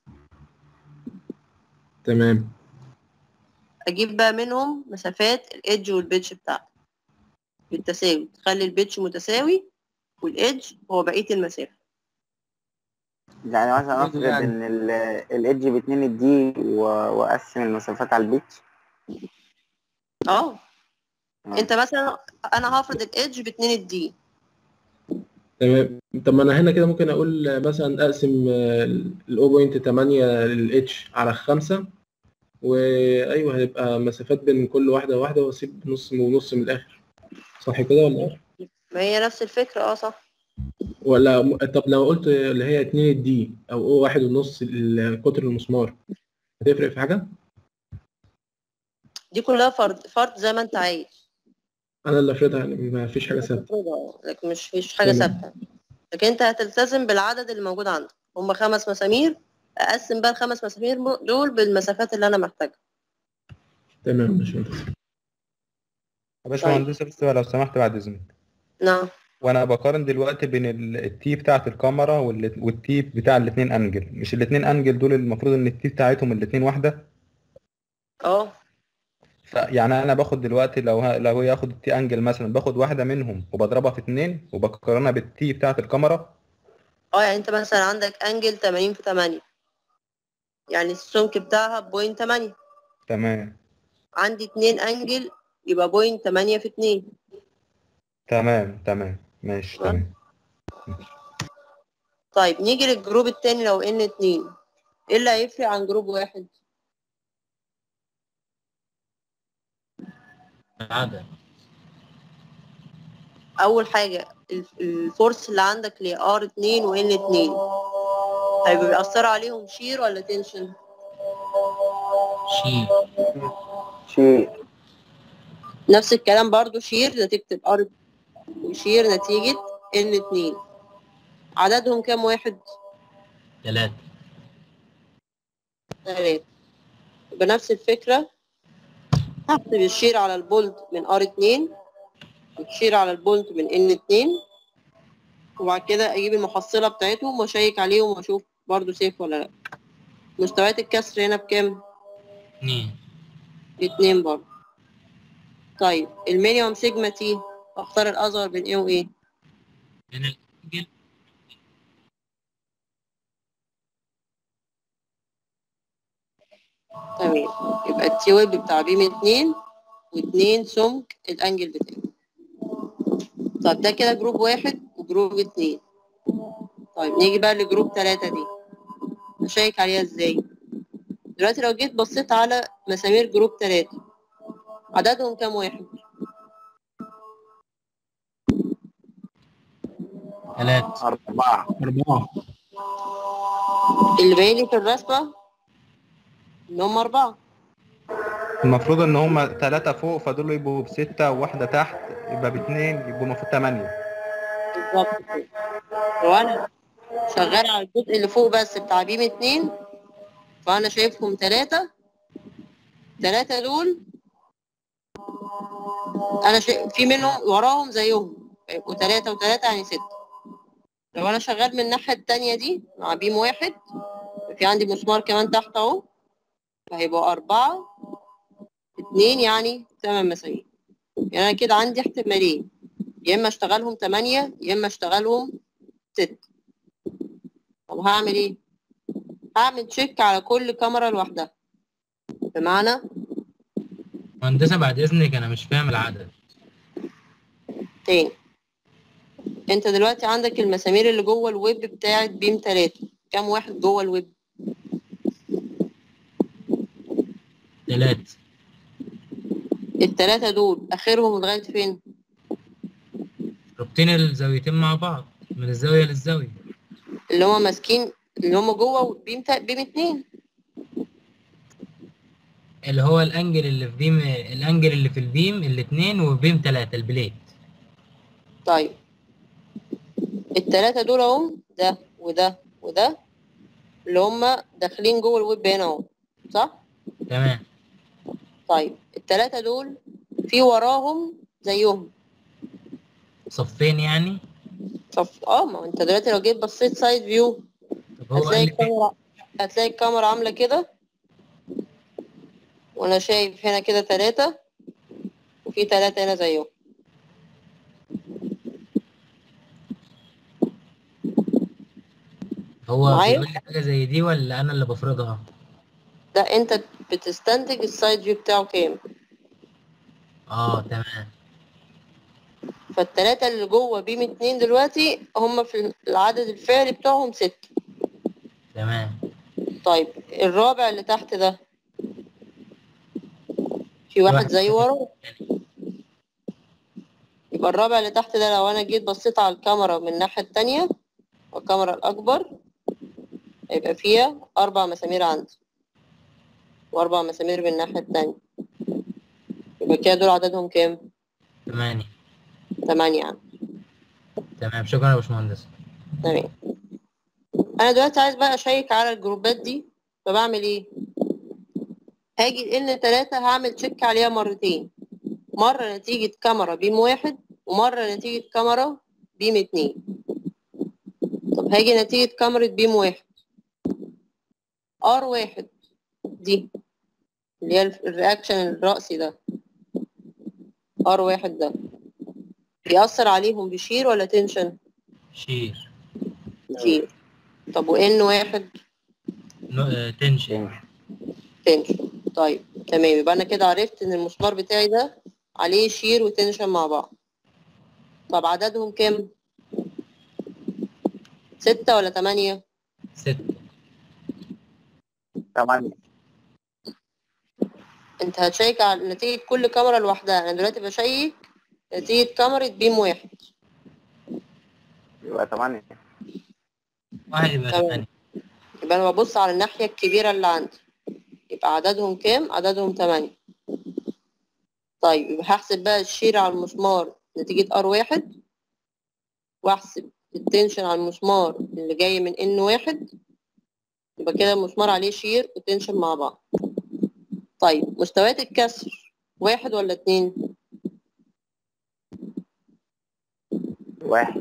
C: تمام
B: اجيب بقى منهم مسافات الايدج والبيتش بتاعتي بالتساوي تخلي البيتش متساوي والايدج هو بقيه المسافه
F: يعني مثلا افرض
A: يعني.
F: ان ال- الايدج باتنين الدي و- واقسم المسافات على البيتش
B: اه
F: آه.
B: انت مثلا انا هفرض الايدج باتنين الدي
C: تمام طب ما انا هنا كده ممكن اقول مثلا اقسم ال 0.8 للاتش على 5 وايوه هيبقى مسافات بين كل واحده وواحده واسيب نص ونص من الاخر صح كده ولا ايه؟
B: ما هي نفس الفكره اه صح
C: ولا م- طب لو قلت اللي هي 2 الدي او او واحد ونص ال- قطر المسمار هتفرق في حاجه؟
B: دي كلها فرض فرض زي ما انت عايز
C: انا اللي افرضها يعني ما فيش حاجه ثابته
B: تفرضها، لكن مش فيش حاجه
C: تمام.
B: ثابته لكن انت هتلتزم بالعدد اللي موجود عندك هم خمس مسامير اقسم بقى الخمس مسامير م- دول بالمسافات اللي انا محتاجها
C: تمام يا باشمهندس
D: يا باشمهندس بس لو سمحت بعد اذنك
B: نعم
D: وانا بقارن دلوقتي بين ال- التي بتاعت الكاميرا وال- والتي بتاع الاثنين انجل مش الاثنين انجل دول المفروض ان التي بتاعتهم الاثنين واحده
B: اه
D: يعني انا باخد دلوقتي لو ه... لو هي ياخد التي انجل مثلا باخد واحده منهم وبضربها في اتنين وبقارنها بالتي بتاعت الكاميرا
B: اه يعني انت مثلا عندك انجل 80 في 8 يعني السمك بتاعها بوينت 8
D: تمام
B: عندي اتنين انجل يبقى بوينت 8 في 2
D: تمام تمام ماشي
B: تمام.
D: تمام
B: طيب نيجي للجروب التاني لو ان 2 ايه اللي هيفرق عن جروب واحد
E: العدد
B: اول حاجه الف- الفورس اللي عندك اللي ار 2 وان 2 هيبقى بيأثر عليهم شير ولا تنشن
E: شيء
F: شيء
B: نفس الكلام برضو شير نتيجة الار وشير نتيجة ان 2 عددهم كام واحد
E: ثلاثة
B: ثلاثة بنفس الفكرة هحسب الشير على البولت من ار 2 والشير على البولت من ان 2 وبعد كده اجيب المحصلة بتاعتهم واشيك عليهم واشوف برضو سيف ولا لا مستويات الكسر هنا بكام؟
E: اثنين
B: اتنين برضو طيب المينيمم سيجما تي اختار الاصغر بين ايه وايه؟
E: بين الانجل
B: تمام يبقى التي ويب بتاع بيم اتنين واتنين سمك الانجل بتاعه طب ده كده جروب واحد وجروب اتنين طيب نيجي بقى لجروب تلاتة دي نشيك عليها ازاي دلوقتي لو جيت بصيت على مسامير جروب تلاتة عددهم كام واحد
E: ثلاثة
F: أربعة
C: أربعة
B: اللي باين لي في الرسمة ان هم اربعة
D: المفروض ان هم ثلاثة فوق فدول يبقوا بستة وواحدة تحت يبقى باتنين يبقوا المفروض تمانية
B: بالظبط كده لو انا شغال على الجزء اللي فوق بس بتاع بيم اتنين فانا شايفهم تلاتة تلاتة دول انا شايف في منهم وراهم زيهم يبقوا تلاتة وتلاتة يعني ستة لو انا شغال من الناحية التانية دي مع بيم واحد في عندي مسمار كمان تحت اهو فهيبقوا أربعة اتنين يعني تمن مسامير يعني أنا كده عندي احتمالين يا إما أشتغلهم تمانية يا إما أشتغلهم ستة طب هعمل إيه؟ هعمل تشيك على كل كاميرا لوحدها بمعنى
E: مهندسة بعد إذنك أنا مش فاهم العدد
B: تاني انت دلوقتي عندك المسامير اللي جوه الويب بتاعت بيم تلاتة كام واحد جوه الويب
E: ثلاثة
B: التلاتة دول اخرهم لغاية فين
E: رابطين الزاويتين مع بعض من الزاوية للزاوية
B: اللي هما ماسكين اللي هما جوه بيم تا... بيم اتنين
E: اللي هو الانجل اللي في بيم الانجل اللي في البيم الاثنين وبيم ثلاثة البليت
B: طيب التلاتة دول اهم ده وده وده اللي هما داخلين جوه الويب هنا اهو صح؟
E: تمام
B: طيب التلاتة دول في وراهم زيهم
E: صفين يعني
B: طب اه ما انت دلوقتي لو جيت بصيت سايد فيو
E: طب هو
B: هتلاقي
E: قال لي
B: الكاميرا هتلاقي الكاميرا عاملة كده وانا شايف هنا كده تلاتة وفي تلاتة هنا زيهم
E: هو
B: معايا؟
E: بيقول لي حاجة زي دي ولا انا اللي بفرضها
B: ده انت بتستنتج السايد فيو بتاعه كام
E: اه تمام
B: فالتلاتة اللي جوه بيم اتنين دلوقتي هم في العدد الفعلي بتاعهم ستة
E: تمام
B: طيب الرابع اللي تحت ده في واحد
E: واحد
B: زي وراه يبقى الرابع اللي تحت ده لو انا جيت بصيت على الكاميرا من الناحية التانية والكاميرا الأكبر هيبقى فيها أربع مسامير عندي وأربع مسامير من الناحية التانية يبقى كده دول عددهم كام؟
E: تمانية
B: تمانية عندي
E: تمام شكرا يا باشمهندس
B: تمام انا دلوقتي عايز بقى اشيك على الجروبات دي فبعمل ايه هاجي ان تلاتة هعمل تشيك عليها مرتين مرة نتيجة كاميرا بيم واحد ومرة نتيجة كاميرا بيم اتنين طب هاجي نتيجة كاميرا بيم واحد ار واحد دي اللي هي الرياكشن الرأسي ده ار واحد ده بيأثر عليهم بشير ولا تنشن؟
E: شير
B: شير طب وان واحد
E: نو- آه، تنشن
B: تنشن طيب تمام يبقى انا كده عرفت ان المسمار بتاعي ده عليه شير وتنشن مع بعض طب عددهم كام ستة ولا تمانية
E: ستة
F: تمانية
B: انت هتشيك على نتيجة كل كاميرا لوحدها انا دلوقتي بشيك نتيجة كاميرا بيم واحد
F: يبقى تمانية
E: واحد يبقى
B: تمام.
E: ثمانية
B: يبقى انا ببص على الناحية الكبيرة اللي عندي يبقى عددهم كام عددهم تمانية طيب يبقى هحسب بقى الشير على المسمار نتيجة ار واحد واحسب التنشن على المسمار اللي جاي من ان واحد يبقى كده المسمار عليه شير وتنشن مع بعض طيب مستويات الكسر واحد ولا اتنين
F: واحد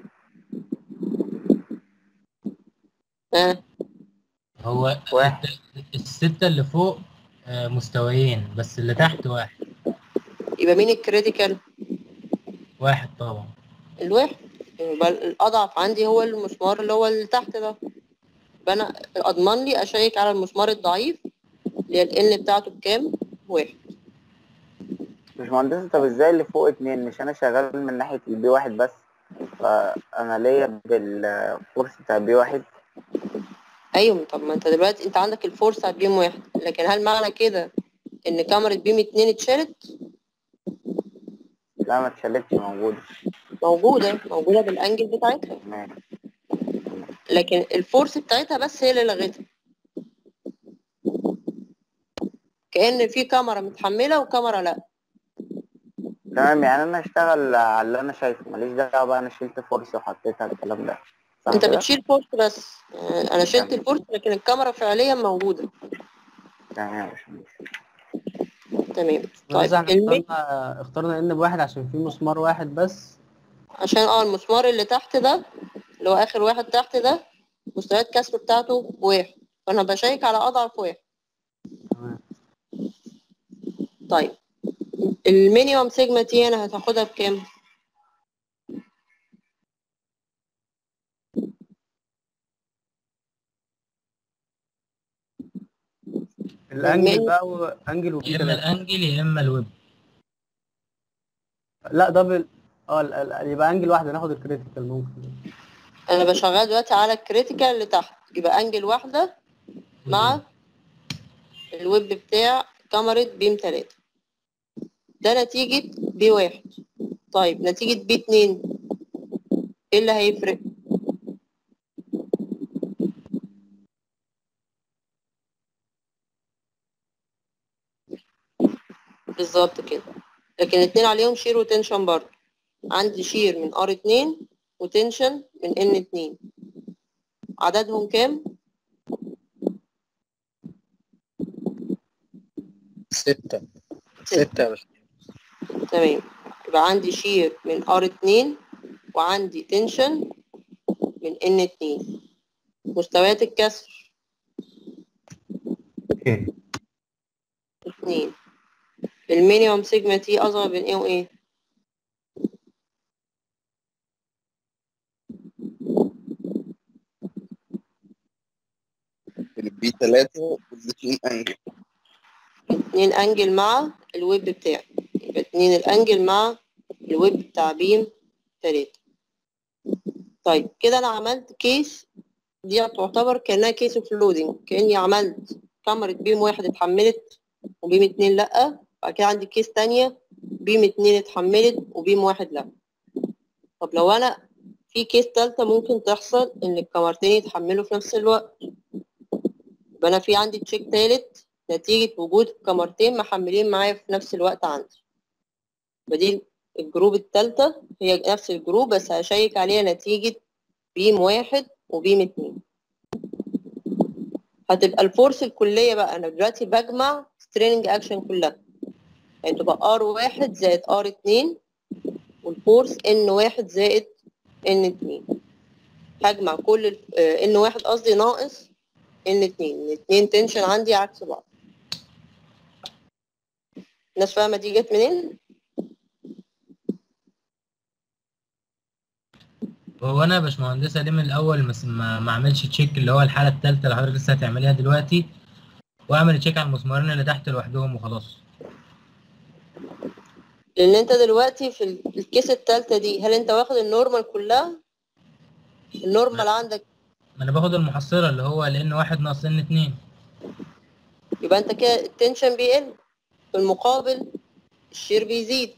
B: اه
E: هو
F: واحد.
E: الت- الستة اللي فوق آه، مستويين بس اللي تحت واحد
B: يبقى مين الكريتيكال
E: واحد طبعا
B: الواحد يبقى الأضعف عندي هو المسمار اللي هو اللي تحت ده يبقى أنا أضمن لي أشيك على المسمار الضعيف اللي هي ال بتاعته بكام؟ واحد
F: مش مهندس طب ازاي اللي فوق اتنين مش انا شغال من ناحية البي واحد بس فانا ليا بالفورس بتاع بي واحد
B: أيوة طب ما أنت دلوقتي أنت عندك الفورس على بيم واحد لكن هل معنى كده إن كاميرا بيم اتنين اتشالت؟
F: لا ما اتشالتش موجودة
B: موجودة موجودة بالأنجل بتاعتها
F: تمام
B: لكن الفورس بتاعتها بس هي اللي لغتها كأن في كاميرا متحملة وكاميرا لأ
F: تمام يعني انا اشتغل على اللي انا شايفه ماليش دعوة بقى انا شلت فورس وحطيتها الكلام ده صح
B: انت
F: كده؟
B: بتشيل فورس بس يعني انا شلت الفورس لكن الكاميرا فعليا موجودة
F: تمام يا باشمهندس
B: تمام طيب
A: طيب احنا
B: المي...
A: اخترنا اخترنا ان بواحد عشان في مسمار واحد بس
B: عشان اه المسمار اللي تحت ده اللي هو اخر واحد تحت ده مستويات كسر بتاعته واحد فانا بشيك على اضعف واحد
A: تمام
B: طيب المينيمم سيجما تي انا هتاخدها بكام
A: الانجل
B: المين-
A: بقى وانجل وفي
E: يا اما
A: تلاتة.
E: الانجل يا اما الويب
A: لا دبل اه ال- ال- يبقى انجل واحده ناخد الكريتيكال ممكن
B: انا بشغل دلوقتي على الكريتيكال اللي تحت يبقى انجل واحدة مع الويب بتاع كاميرا بيم تلاتة ده نتيجة بي واحد طيب نتيجة بي اتنين ايه اللي هيفرق بالظبط كده لكن الاتنين عليهم شير وتنشن برضه عندي شير من ار اتنين وتنشن من ان اتنين عددهم كام؟
H: ستة ستة يا باشمهندس
B: تمام يبقى عندي شير من ار اتنين وعندي تنشن من ان اتنين مستويات الكسر
D: اوكي
B: اتنين المينيمم سيجما تي اصغر من ايه وايه؟
I: البي 3 والاثنين انجل
B: اتنين انجل مع الويب بتاعي يبقى اتنين الانجل مع الويب بتاع بيم تلاتة طيب كده انا عملت كيس دي تعتبر كانها كيس اوف لودنج كاني عملت كاميرا بيم واحد اتحملت وبيم اتنين لا بعد كده عندي كيس تانية بيم اتنين اتحملت وبيم واحد لا طب لو انا في كيس تالتة ممكن تحصل ان الكاميرتين يتحملوا في نفس الوقت يبقى انا في عندي تشيك تالت نتيجة وجود كاميرتين محملين معايا في نفس الوقت عندي بدي الجروب التالتة هي نفس الجروب بس هشيك عليها نتيجة بيم واحد وبيم اتنين هتبقى الفورس الكلية بقى أنا دلوقتي بجمع ستريننج أكشن كلها يعني تبقى ار واحد زائد ار اتنين والفورس ان واحد زائد ان اتنين هجمع كل ان واحد قصدي ناقص ان اتنين الاتنين تنشن عندي عكس بعض الناس فاهمة دي جت منين؟
E: هو انا يا باشمهندسه ليه من الاول مس- ما ما اعملش تشيك اللي هو الحاله الثالثه اللي حضرتك لسه هتعمليها دلوقتي واعمل تشيك على المسمارين اللي تحت لوحدهم وخلاص
B: لان انت دلوقتي في ال- الكيس التالتة دي هل انت واخد النورمال كلها النورمال عندك
E: ما انا باخد المحصله اللي هو لان واحد ناقص ان اتنين
B: يبقى انت كده التنشن بيقل في المقابل الشير بيزيد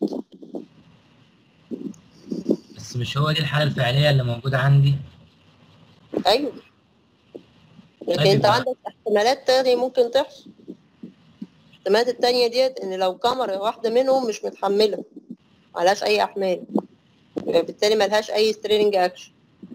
E: بس مش هو دي الحاله الفعليه اللي موجوده عندي
B: ايوه لكن
E: طيب
B: انت
E: يبقى-
B: عندك احتمالات تانية ممكن تحصل الاحتمالات التانية ديت ان لو كاميرا واحدة منهم مش متحملة ملهاش اي احمال يبقى بالتالي ملهاش اي ستريننج اكشن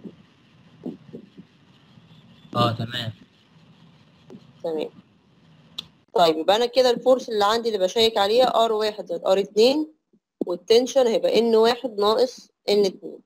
E: اه تمام
B: تمام طيب يبقى انا كده الفورس اللي عندي اللي بشيك عليها ار واحد زائد ار اتنين والتنشن هيبقى ان واحد ناقص ان اتنين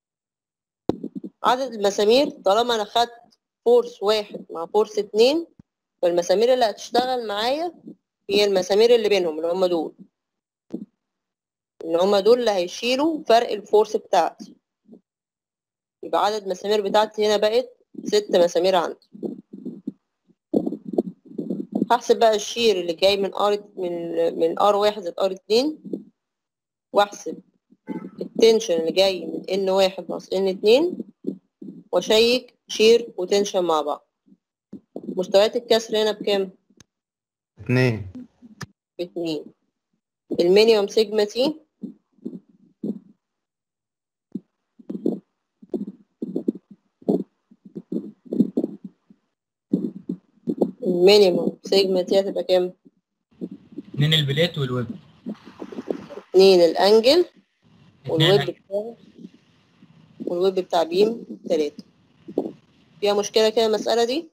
B: عدد المسامير طالما انا خدت فورس واحد مع فورس اتنين فالمسامير اللي هتشتغل معايا هي المسامير اللي بينهم اللي هم دول اللي هم دول اللي هيشيلوا فرق الفورس بتاعتي يبقى عدد المسامير بتاعتي هنا بقت ست مسامير عندي هحسب بقى الشير اللي جاي من ار من من ار واحد زائد ار اتنين واحسب التنشن اللي جاي من ان واحد ناقص ان اتنين واشيك شير وتنشن مع بعض مستويات الكسر هنا بكام؟
D: اتنين
B: باتنين المينيمم سيجما تي المينيمم سيجما تي هتبقى كام؟
E: اتنين البليت والويب
B: اتنين الانجل
E: اتنين
B: والويب
E: أنجل.
B: بتاع والويب بتاع بيم تلاتة فيها مشكلة كده المسألة دي؟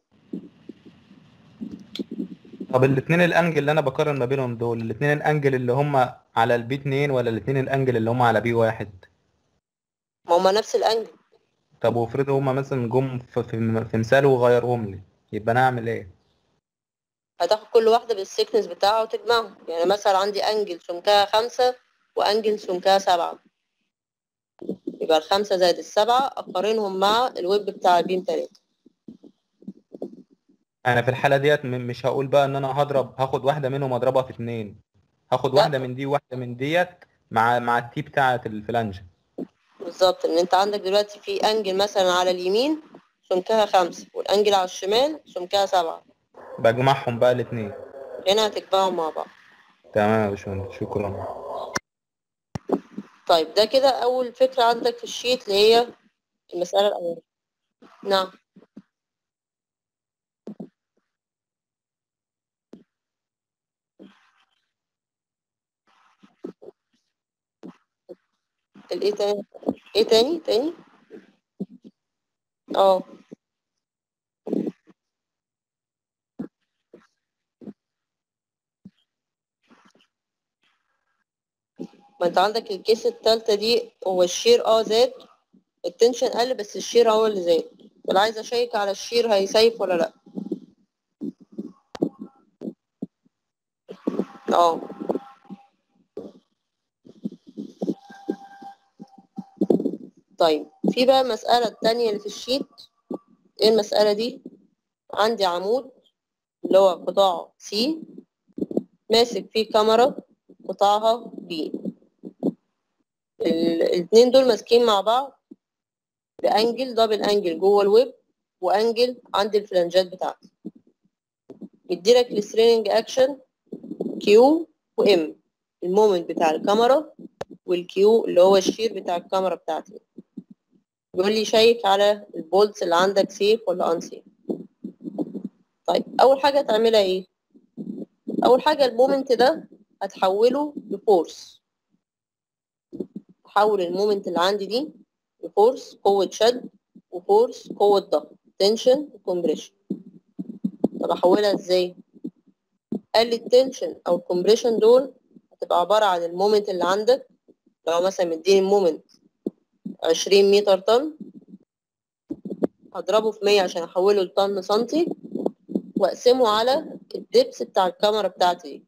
D: طب الاثنين الانجل اللي انا بقارن ما بينهم دول الاثنين الانجل اللي هم على البي 2 ولا الاثنين الانجل اللي هم على بي 1
B: ما هما نفس الانجل
D: طب وافرضوا هم مثلا جم في, في, في مثال وغيرهم لي يبقى انا اعمل ايه
B: هتاخد كل واحدة بالسيكنس بتاعها وتجمعهم يعني مثلا عندي انجل سمكها خمسة وانجل سمكها سبعة يبقى الخمسة زائد السبعة أقارنهم مع الويب بتاع البيم تلاتة
D: انا في الحاله ديت م- مش هقول بقى ان انا هضرب هاخد واحده منهم اضربها في اتنين هاخد
B: لا.
D: واحده من دي وواحده من ديت مع مع التي بتاعه الفلانجه
B: بالظبط ان انت عندك دلوقتي في انجل مثلا على اليمين سمكها خمسة والانجل على الشمال سمكها سبعة
D: بجمعهم بقى الاثنين
B: هنا هتجمعهم مع بعض
D: تمام يا باشمهندس شكرا
B: طيب ده كده أول فكرة عندك في الشيت اللي هي المسألة الأولانية نعم الايه تاني ايه تاني تاني اه ما انت عندك الكيس التالتة دي هو الشير اه زاد التنشن قل بس الشير هو اللي زاد ولا عايزة اشيك على الشير هيسيف ولا لا اه طيب في بقى المسألة التانية اللي في الشيت ايه المسألة دي عندي عمود اللي هو قطاع سي ماسك فيه كاميرا قطاعها بي ال- الاتنين دول ماسكين مع بعض بانجل دبل انجل جوه الويب وانجل عند الفلانجات بتاعتي يديلك الستريننج اكشن كيو وام المومنت بتاع الكاميرا والكيو اللي هو الشير بتاع الكاميرا بتاعتي بيقول لي شيك على البولتس اللي عندك سيف ولا ان سيف طيب اول حاجه تعملها ايه اول حاجه المومنت ده هتحوله لفورس احول المومنت اللي عندي دي لفورس قوه شد وفورس قوه ضغط تنشن وكمبريشن طب احولها ازاي قال لي التنشن او الكمبريشن دول هتبقى عباره عن المومنت اللي عندك لو مثلا مديني المومنت 20 متر طن هضربه في 100 عشان احوله لطن سنتي واقسمه على الدبس بتاع الكاميرا بتاعتي دي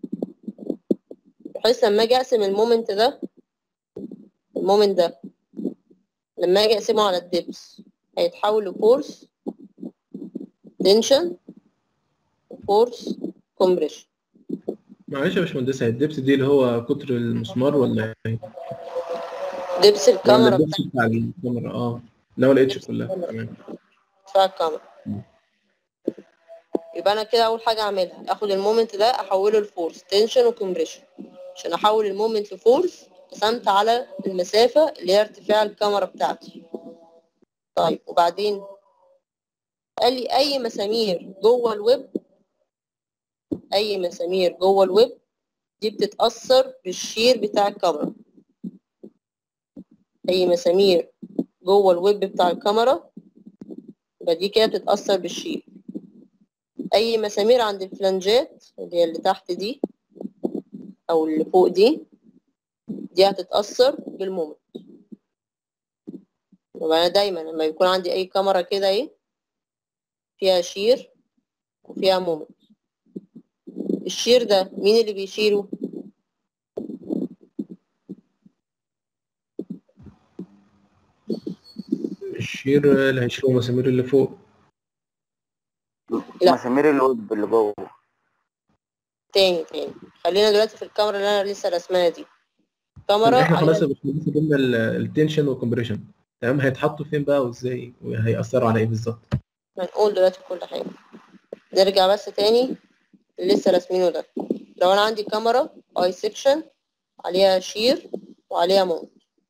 B: بحيث لما اجي اقسم المومنت ده المومنت ده لما اجي اقسمه على الدبس هيتحول لفورس تنشن فورس كومبريشن
C: معلش يا باشمهندس الدبس دي اللي هو قطر المسمار ولا ايه؟
B: دبس
C: ولا
B: الكاميرا
C: الدبس بتاع الكاميرا اه اللي هو الاتش كلها تمام
B: بتاع الكاميرا يبقى انا كده اول حاجه اعملها اخد المومنت ده احوله لفورس تنشن وكمبريشن عشان احول المومنت لفورس قسمت على المسافه اللي هي ارتفاع الكاميرا بتاعتي طيب وبعدين قال لي اي مسامير جوه الويب اي مسامير جوه الويب دي بتتاثر بالشير بتاع الكاميرا اي مسامير جوه الويب بتاع الكاميرا يبقى دي كده بتتاثر بالشير اي مسامير عند الفلانجات اللي هي اللي تحت دي او اللي فوق دي دي هتتاثر بالمومنت يبقى انا دايما لما يكون عندي اي كاميرا كده اهي فيها شير وفيها مومنت الشير ده مين اللي بيشيله
C: الشير اللي هيشيلوا المسامير اللي فوق
B: لا.
F: مسامير الويب اللي جوه
B: تاني تاني خلينا دلوقتي في الكاميرا اللي انا لسه رسمها دي كاميرا
C: احنا خلاص
B: عليها
C: يا باشمهندس جبنا ال- التنشن والكمبريشن تمام هيتحطوا فين بقى وازاي وهيأثروا على ايه بالظبط
B: هنقول دلوقتي كل حاجة نرجع بس تاني اللي لسه راسمينه ده لو انا عندي كاميرا اي سيكشن عليها شير وعليها مونت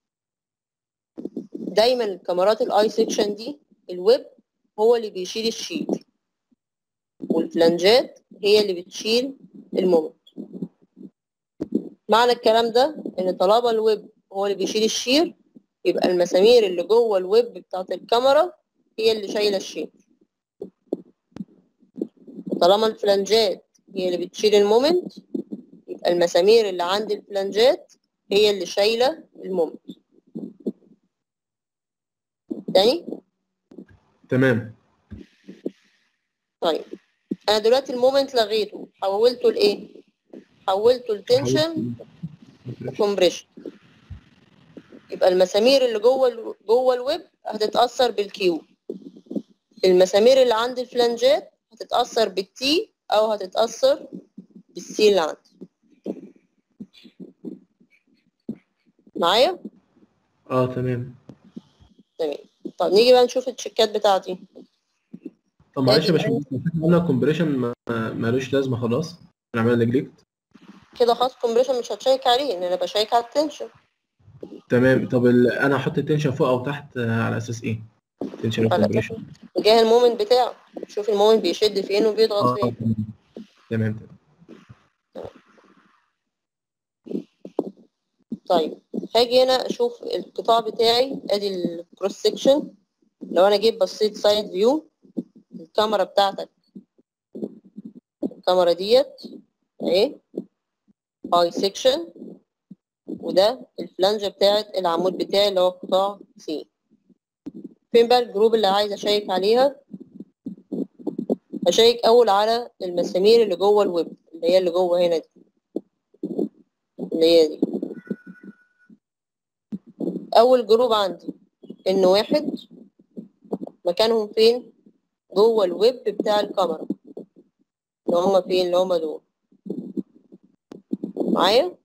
B: دايما الكاميرات الاي سيكشن دي الويب هو اللي بيشيل الشير والفلانجات هي اللي بتشيل المومنت معنى الكلام ده ان طالما الويب هو اللي بيشيل الشير يبقى المسامير اللي جوه الويب بتاعت الكاميرا هي اللي شايله الشير وطالما الفلانجات هي اللي بتشيل المومنت يبقى المسامير اللي عند الفلانجات هي اللي شايله المومنت تاني
C: تمام
B: طيب انا دلوقتي المومنت لغيته حولته لايه حولته لتنشن وكمبريشن يبقى المسامير اللي جوه ال- جوه الويب هتتاثر بالكيو المسامير اللي عند الفلانجات هتتاثر بالتي او هتتاثر بالسي اللي عندي معايا
C: اه تمام
B: تمام طب نيجي بقى نشوف التشيكات بتاعتي
C: طب معلش يا باشمهندس احنا قلنا الكومبريشن ما- ما- مالوش لازمه خلاص نعمل نجليكت
B: كده خلاص كومبريشن مش هتشيك عليه لان انا بشيك على التنشن
C: تمام طب ال... انا احط التنشن فوق او تحت آه، على اساس ايه؟ تنشن
B: على
C: وكومبريشن
B: جاه المومنت بتاعه شوف المومنت بيشد فين وبيضغط
C: اه
B: فين
C: تمام تمام تمام
B: طيب هاجي هنا اشوف القطاع بتاعي ادي الكروس سيكشن لو انا جيت بصيت سايد فيو الكاميرا بتاعتك الكاميرا ديت اهي اي سيكشن وده الفلانجة بتاعت العمود بتاعي اللي هو قطاع سي فين بقى الجروب اللي عايز اشيك عليها اشيك اول على المسامير اللي جوه الويب اللي هي اللي جوه هنا دي اللي هي دي اول جروب عندي ان واحد مكانهم فين جوه الويب بتاع الكاميرا اللي هما فين اللي هما دول معايا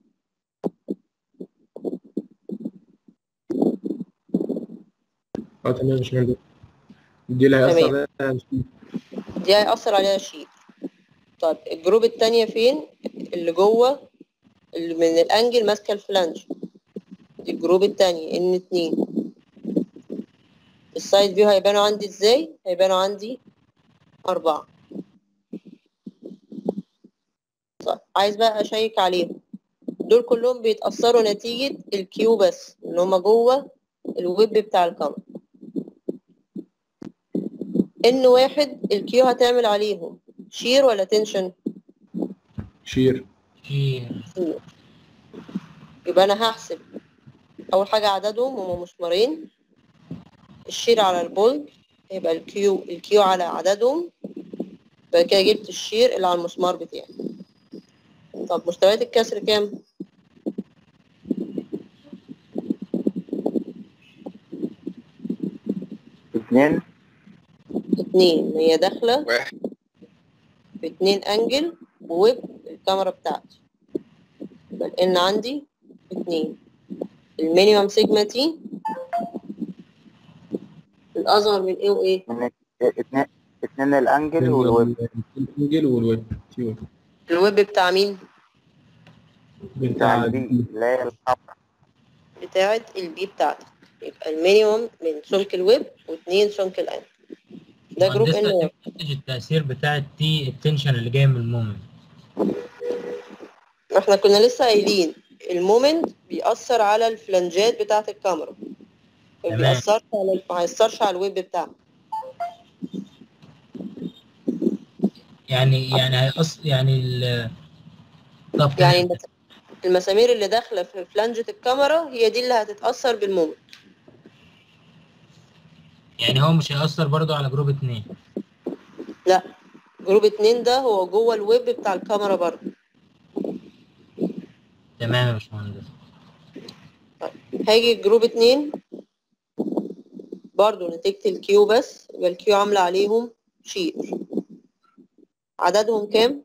C: اه تمام يا باشمهندس دي اللي هيأثر
B: تمام.
C: عليها
B: دي هيأثر عليها شيء طيب الجروب التانية فين اللي جوه اللي من الانجل ماسكة الفلانج دي الجروب التانية ان اتنين السايد فيو هيبانوا عندي ازاي هيبانوا عندي اربعة طيب عايز بقى اشيك عليهم دول كلهم بيتأثروا نتيجة الكيو بس ان هما جوه الويب بتاع الكاميرا ان واحد الكيو هتعمل عليهم شير ولا تنشن
C: شير
E: شير
B: يبقى انا هحسب اول حاجه عددهم هما مسمارين الشير على البولد يبقى الكيو الكيو على عددهم بعد كده جبت الشير اللي على المسمار بتاعي طب مستويات الكسر كام
F: اتنين
B: اتنين هي داخله
I: واحد
B: باتنين انجل وويب الكاميرا بتاعتي يبقى الان عندي اتنين المينيمم سيجما تي الاصغر من ايه وايه
F: اتنين اتنين الانجل والويب
C: الانجل والويب تي ويب
B: الويب بتاع مين
F: بتاع
C: بتاع
F: البي اللي هي الحمراء
B: بتاعة البي بتاعتك يبقى المينيمم من سمك الويب واتنين سمك الان ده جروب ان
E: مهندسة
B: واحد
E: تفتش التأثير بتاع التي التنشن اللي جاي من المومنت
B: احنا كنا لسه قايلين المومنت بيأثر على الفلنجات بتاعة الكاميرا ما
E: تمام.
B: بيأثرش على ما هيأثرش على الويب بتاعها
E: يعني يعني هيأثر يعني ال طب
B: يعني المس- المسامير اللي داخلة في فلنجة الكاميرا هي دي اللي هتتأثر بالمومنت
E: يعني هو مش هيأثر برضو على جروب اتنين
B: لا جروب اتنين ده هو جوه الويب بتاع الكاميرا برضه
E: تمام يا باشمهندس
B: هاجي جروب اتنين برضو نتيجة الكيو بس يبقى الكيو عاملة عليهم شير عددهم كام؟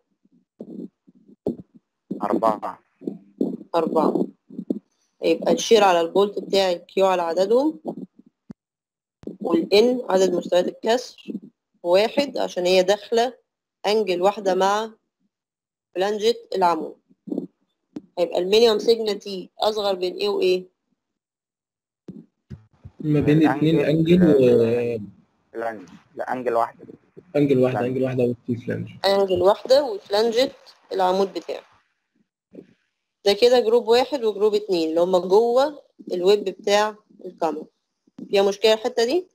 F: أربعة
B: أربعة يبقى الشير على البولت بتاعي الكيو على عددهم والإن عدد مستويات الكسر واحد عشان هي داخلة أنجل واحدة مع فلانجة العمود هيبقى المينيمم سيجما تي أصغر بين إيه وإيه؟
C: ما بين اتنين انجل
F: الانجل لا انجل واحدة
C: وانجل واحد انجل واحده والتي فلانج
B: انجل واحدة وفلانجة العمود بتاعه ده كده جروب واحد وجروب اتنين اللي هما جوه الويب بتاع الكاميرا فيها مشكلة الحتة دي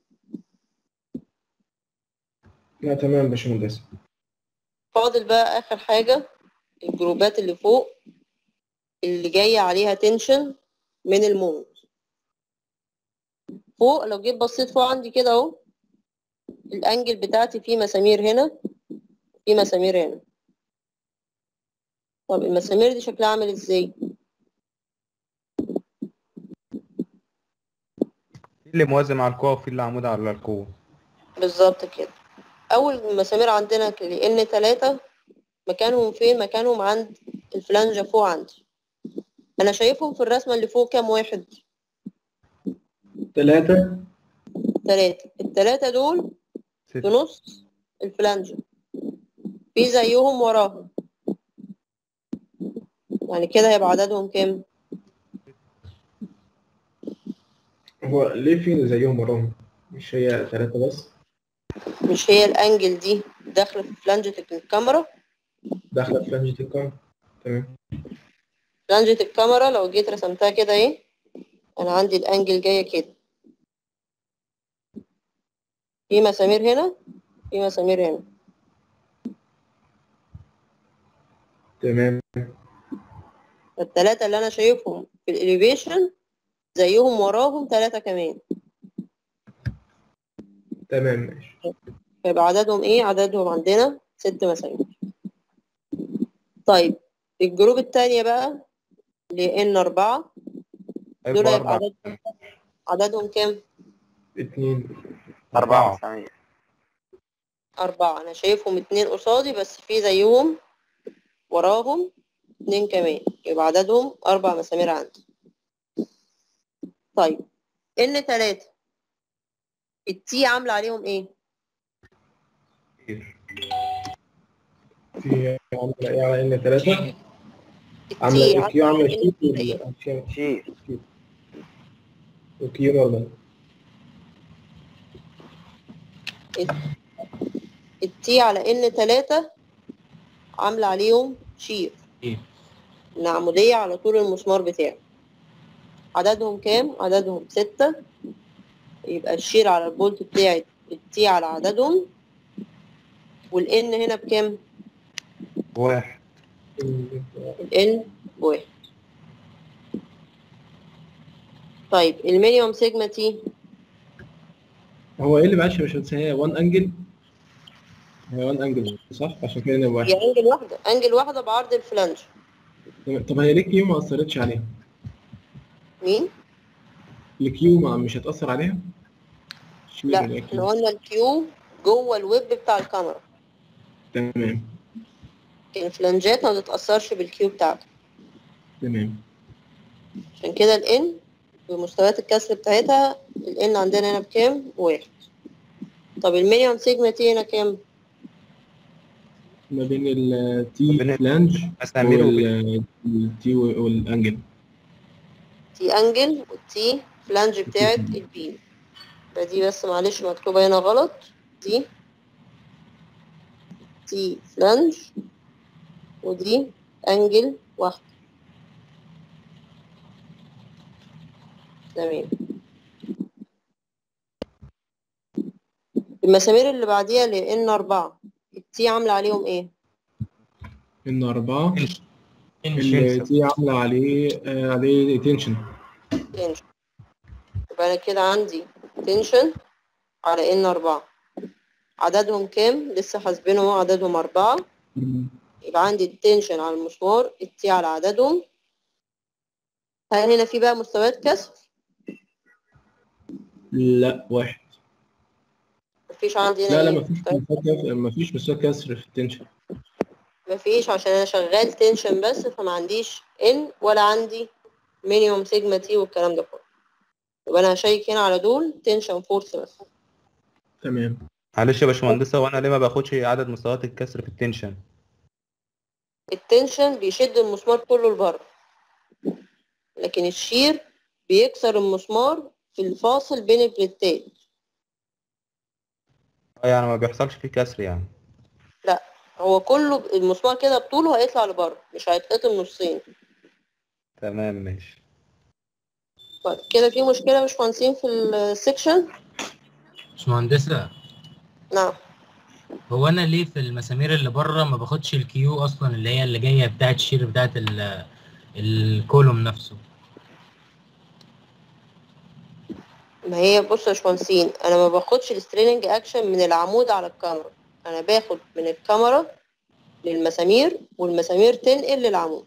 C: لا تمام يا باشمهندس
B: فاضل بقى آخر حاجة الجروبات اللي فوق اللي جاية عليها تنشن من المومنت فوق لو جيت بصيت فوق عندي كده اهو الانجل بتاعتي فيه مسامير هنا في مسامير هنا طب المسامير دي شكلها عامل ازاي
D: في اللي موازي مع القوة وفي اللي عمود على القوة
B: بالظبط كده اول مسامير عندنا ان تلاتة مكانهم فين مكانهم عند الفلانجة فوق عندي انا شايفهم في الرسمة اللي فوق كام واحد
C: ثلاثة
B: تلاتة التلاتة دول في
D: ستة
B: نص الفلانجة في زيهم وراهم يعني كده هيبقى عددهم كام
C: هو ليه في زيهم وراهم مش هي ثلاثة بس
B: مش هي الانجل دي داخلة في فلانجة الكاميرا
C: داخلة في فلانجة الكام تمام
B: فلانجة الكاميرا لو جيت رسمتها كده ايه انا عندي الانجل جايه كده في مسامير هنا في مسامير هنا
C: تمام
B: فالتلاتة اللي انا شايفهم في الاليفيشن زيهم وراهم تلاتة كمان
C: تمام ماشي
B: فيبقى عددهم ايه عددهم عندنا ست مسامير طيب الجروب التانية بقى لان اربعة دول
D: هيبقوا
B: هيبقى
D: أربعة
B: عددهم عددهم كام
C: اتنين
F: أربعة مسامير
B: أربعة أنا شايفهم اتنين قصادي بس في زيهم وراهم اتنين كمان يبقى عددهم أربع مسامير عندي طيب إن تلاتة التي عاملة عليهم إيه؟
C: في عاملة ايه على ان تلاتة
B: التي
C: عاملة ايه كيو عاملة
B: عليهم
C: شيت
B: إيه؟
C: ولا
F: شير
C: وكيو نورمال
B: التي على إن تلاتة عاملة عليهم شير
E: إيه؟
B: العمودية على طول المسمار بتاعه عددهم كام؟ عددهم ستة يبقى الشير على البولت بتاعي التي على عددهم والإن هنا بكام؟
D: واحد
B: الان بواحد طيب المينيمم سيجما تي
C: هو ايه اللي معلش يا باشمهندس هي 1 انجل هي 1 انجل صح عشان كده نبقى واحد
B: هي انجل واحدة انجل واحدة بعرض الفلانج
C: تمام. طب هي ليه كيو ما اثرتش عليها
B: مين؟
C: الكيو ما مش هتاثر عليها شير
B: لا
C: ولا
B: احنا
C: كيو؟
B: قلنا الكيو جوه الويب بتاع الكاميرا
C: تمام
B: الفلانجات ما بتتأثرش بالكيو بتاعته
C: تمام
B: عشان كده الان بمستويات الكسر بتاعتها الان عندنا هنا بكام؟ واحد طب المينيمم سيجما تي هنا كام؟
C: ما بين التي
D: بين
C: فلانج
D: مسامير وبين
C: والتي والانجل
B: تي انجل والتي فلانج بتاعت البي يبقى دي بس معلش مكتوبة هنا غلط دي تي فلانج ودي انجل واحدة تمام المسامير اللي بعديها لان اربعة التي عاملة عليهم ايه؟
C: ان اربعه
E: تنشن
C: التي عامله عليه آه، عليه تنشن
B: تنشن يبقى انا كده عندي تنشن على ان اربعة عددهم كام؟ لسه حاسبينهم اهو عددهم اربعة يبقى عندي التنشن على المسمار التي على عددهم هل هنا في بقى مستويات كسر؟
C: لا واحد
B: مفيش عندي هنا
C: لا لا
B: ايه؟
C: مفيش
B: مستويات
C: مستوى كسر- مفيش مستوى كسر في التنشن
B: مفيش عشان انا شغال تنشن بس فما عنديش ان ولا عندي مينيموم سيجما تي والكلام ده كله يبقى انا هشيك هنا على دول تنشن فورس بس
C: تمام
D: معلش يا باشمهندسة وانا ليه ما باخدش عدد مستويات الكسر في التنشن
B: التنشن بيشد المسمار كله لبره لكن الشير بيكسر المسمار في الفاصل بين البليتات
D: اه يعني ما بيحصلش فيه كسر يعني
B: هو كله المسمار كده بطوله هيطلع لبره مش هيتقطم نصين
D: تمام ماشي
B: طيب كده في مشكلة مش مهندسين في السكشن
E: مش مهندسة
B: نعم
E: هو انا ليه في المسامير اللي بره ما باخدش الكيو اصلا اللي هي اللي جايه بتاعت الشير بتاعت ال- الكولوم نفسه
B: ما هي بص يا باشمهندسين انا ما باخدش الستريننج اكشن من العمود على الكاميرا انا باخد من الكاميرا للمسامير والمسامير تنقل للعمود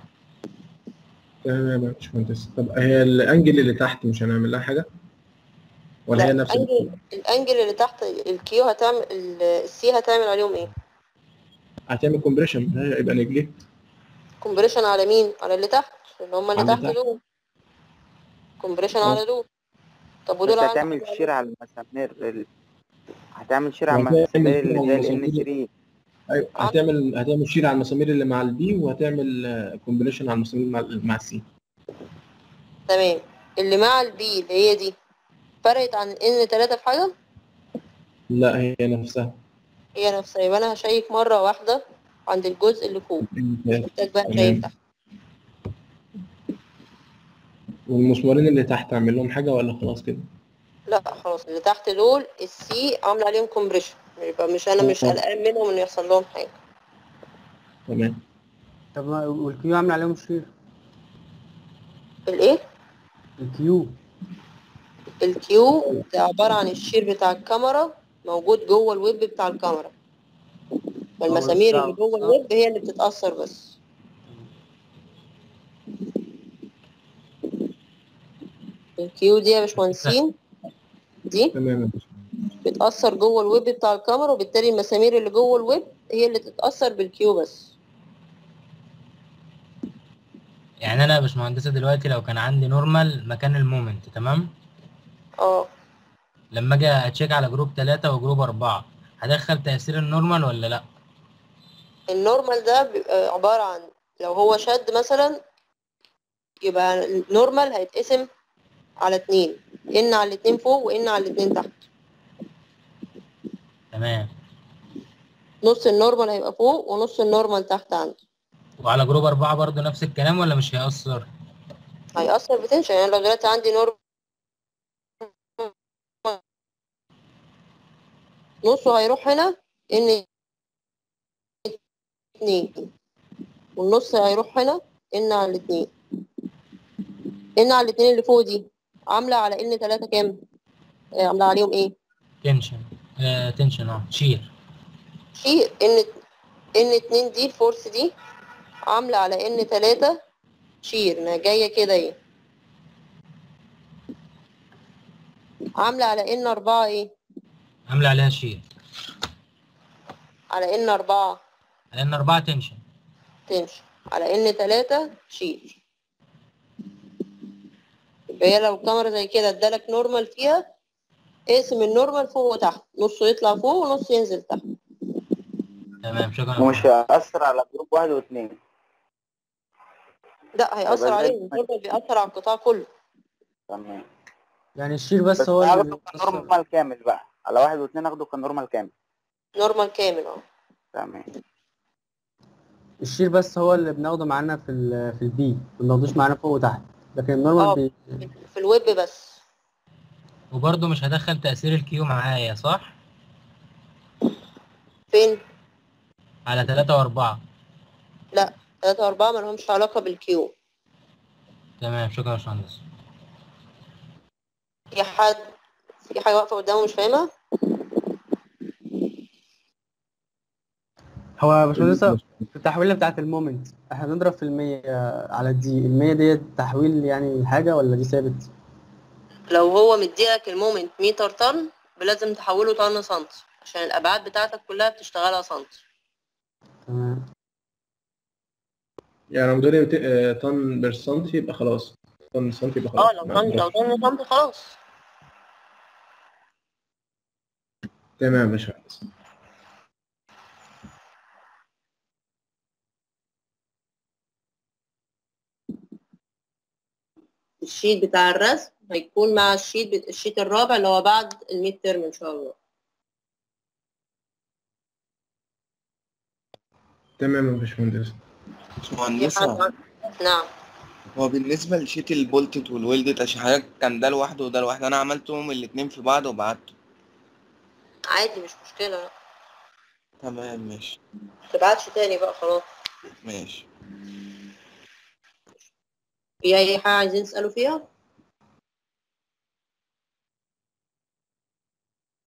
C: تمام يا باشمهندس طب هي الانجل اللي تحت مش هنعمل لها حاجه ولا
B: لا
C: هي نفس
B: الانجل الانجل اللي تحت الكيو هتعمل ال- السي هتعمل عليهم ايه
C: هتعمل كومبريشن يبقى نجليه
B: كومبريشن على مين على اللي تحت اللي هم اللي
C: على
B: تحت
C: اللي تحت.
B: دول كومبريشن
C: اه.
B: على دول طب
F: بس
B: ودول عندك
F: هتعمل شير على المسامير ال... هتعمل شير على
C: وهتعمل
F: المسامير
C: شير
F: اللي
C: على
F: زي ال
C: المسامير
F: N3
C: ايوه هتعمل هتعمل شير على المسامير اللي مع البي وهتعمل كومبريشن على المسامير مع مع السي
B: تمام اللي مع البي اللي هي دي فرقت عن ان 3 في حاجه
C: لا هي نفسها
B: هي نفسها يبقى انا هشيك مره واحده عند الجزء اللي فوق مش محتاج بقى
C: تمام.
B: شايف تحت
C: والمسمارين اللي تحت اعمل لهم حاجه ولا خلاص كده
B: لا خلاص اللي تحت دول السي عامله عليهم كومبريشن يبقى مش انا مش قلقان منهم انه يحصل لهم حاجه
C: تمام
A: طب ما- والكيو عامل عليهم شير
B: الايه
A: الكيو
B: الكيو ده عباره عن الشير بتاع الكاميرا موجود جوه الويب بتاع الكاميرا فالمسامير اللي جوه الويب هي اللي بتتاثر بس الكيو دي يا باشمهندسين دي
C: تمام
B: بتأثر جوه الويب بتاع الكاميرا وبالتالي المسامير اللي جوه الويب هي اللي تتأثر بالكيو بس
E: يعني انا يا باشمهندسه دلوقتي لو كان عندي نورمال مكان المومنت تمام
B: اه
E: لما اجي اتشيك على جروب ثلاثة وجروب أربعة هدخل تأثير النورمال ولا لا؟
B: النورمال ده بيبقى عبارة عن لو هو شد مثلا يبقى النورمال هيتقسم على اتنين ان على الاتنين فوق وان على الاتنين تحت
E: تمام
B: نص النورمال هيبقى فوق ونص النورمال تحت عنده
E: وعلى جروب أربعة برضو نفس الكلام ولا مش هيأثر؟
B: هيأثر بتنشن يعني لو دلوقتي عندي نورمال نصه هيروح هنا ان اتنين والنص هيروح هنا ان على الاتنين ان على الاتنين اللي فوق دي عاملة على ان تلاتة كام؟ آه، عاملة عليهم ايه؟
E: تنشن آه تنشن اه شير
B: شيء ان ان اتنين دي الفورس دي عاملة على ان تلاتة شير ما جاية كده ايه عاملة على ان اربعة ايه
E: عاملة عليها شير
B: على ان اربعة
E: لأن أربعة تنشن
B: تمشي على ان تلاتة شير يبقى هي لو الكاميرا زي كده ادالك نورمال فيها اقسم النورمال فوق وتحت نصه يطلع فوق ونص ينزل تحت
E: تمام شكرا
F: ومش هيأثر على جروب واحد واثنين
B: لا هيأثر
F: يبقى زي
B: عليه النورمال بيأثر على القطاع كله
F: تمام
A: يعني الشير بس,
F: بس
A: هو اللي
F: هاخده كنورمال كامل بقى على واحد واثنين اخده كنورمال كامل
B: نورمال كامل اه
F: تمام
A: الشير بس هو اللي بناخده معانا في ال في البي ما بناخدوش معانا فوق وتحت لكن النورمال
B: اه
A: بي...
B: في الويب بس
E: وبرضو مش هدخل تأثير الكيو معايا صح؟
B: فين
E: على تلاتة وأربعة
B: لا تلاتة وأربعة مالهمش علاقة بالكيو
E: تمام شكرا يا باشمهندس
B: في حد في حاجة واقفة قدامه مش فاهمها
A: هو يا باشمهندس في التحويله بتاعت المومنت احنا بنضرب في المية على دي المية ديت تحويل يعني حاجة ولا دي ثابت؟
B: لو هو مديلك المومنت متر طن لازم تحوله طن سنتي عشان الأبعاد بتاعتك كلها بتشتغلها سنتي
A: تمام
C: يعني لو مدوني مت- آه، طن بير سنتي يبقى خلاص طن سنتي يبقى خلاص
B: اه لو طن لو طن سنتي خلاص
C: تمام يا باشمهندس
B: الشيت بتاع الرسم هيكون مع الشيت بت... الشيت الرابع اللي هو بعد الميد ترم ان شاء الله
C: تمام يا باشمهندس
B: في
I: باشمهندسة
B: حد عن- نعم
I: هو بالنسبة لشيت البولتد والويلدد عشان حضرتك كان ده لوحده وده لوحده أنا عملتهم الاتنين في بعض وبعته
B: عادي مش مشكلة لا
I: تمام ماشي
B: متبعتش تاني بقى خلاص
I: ماشي
B: في أي حاجة عايزين تسألوا فيها؟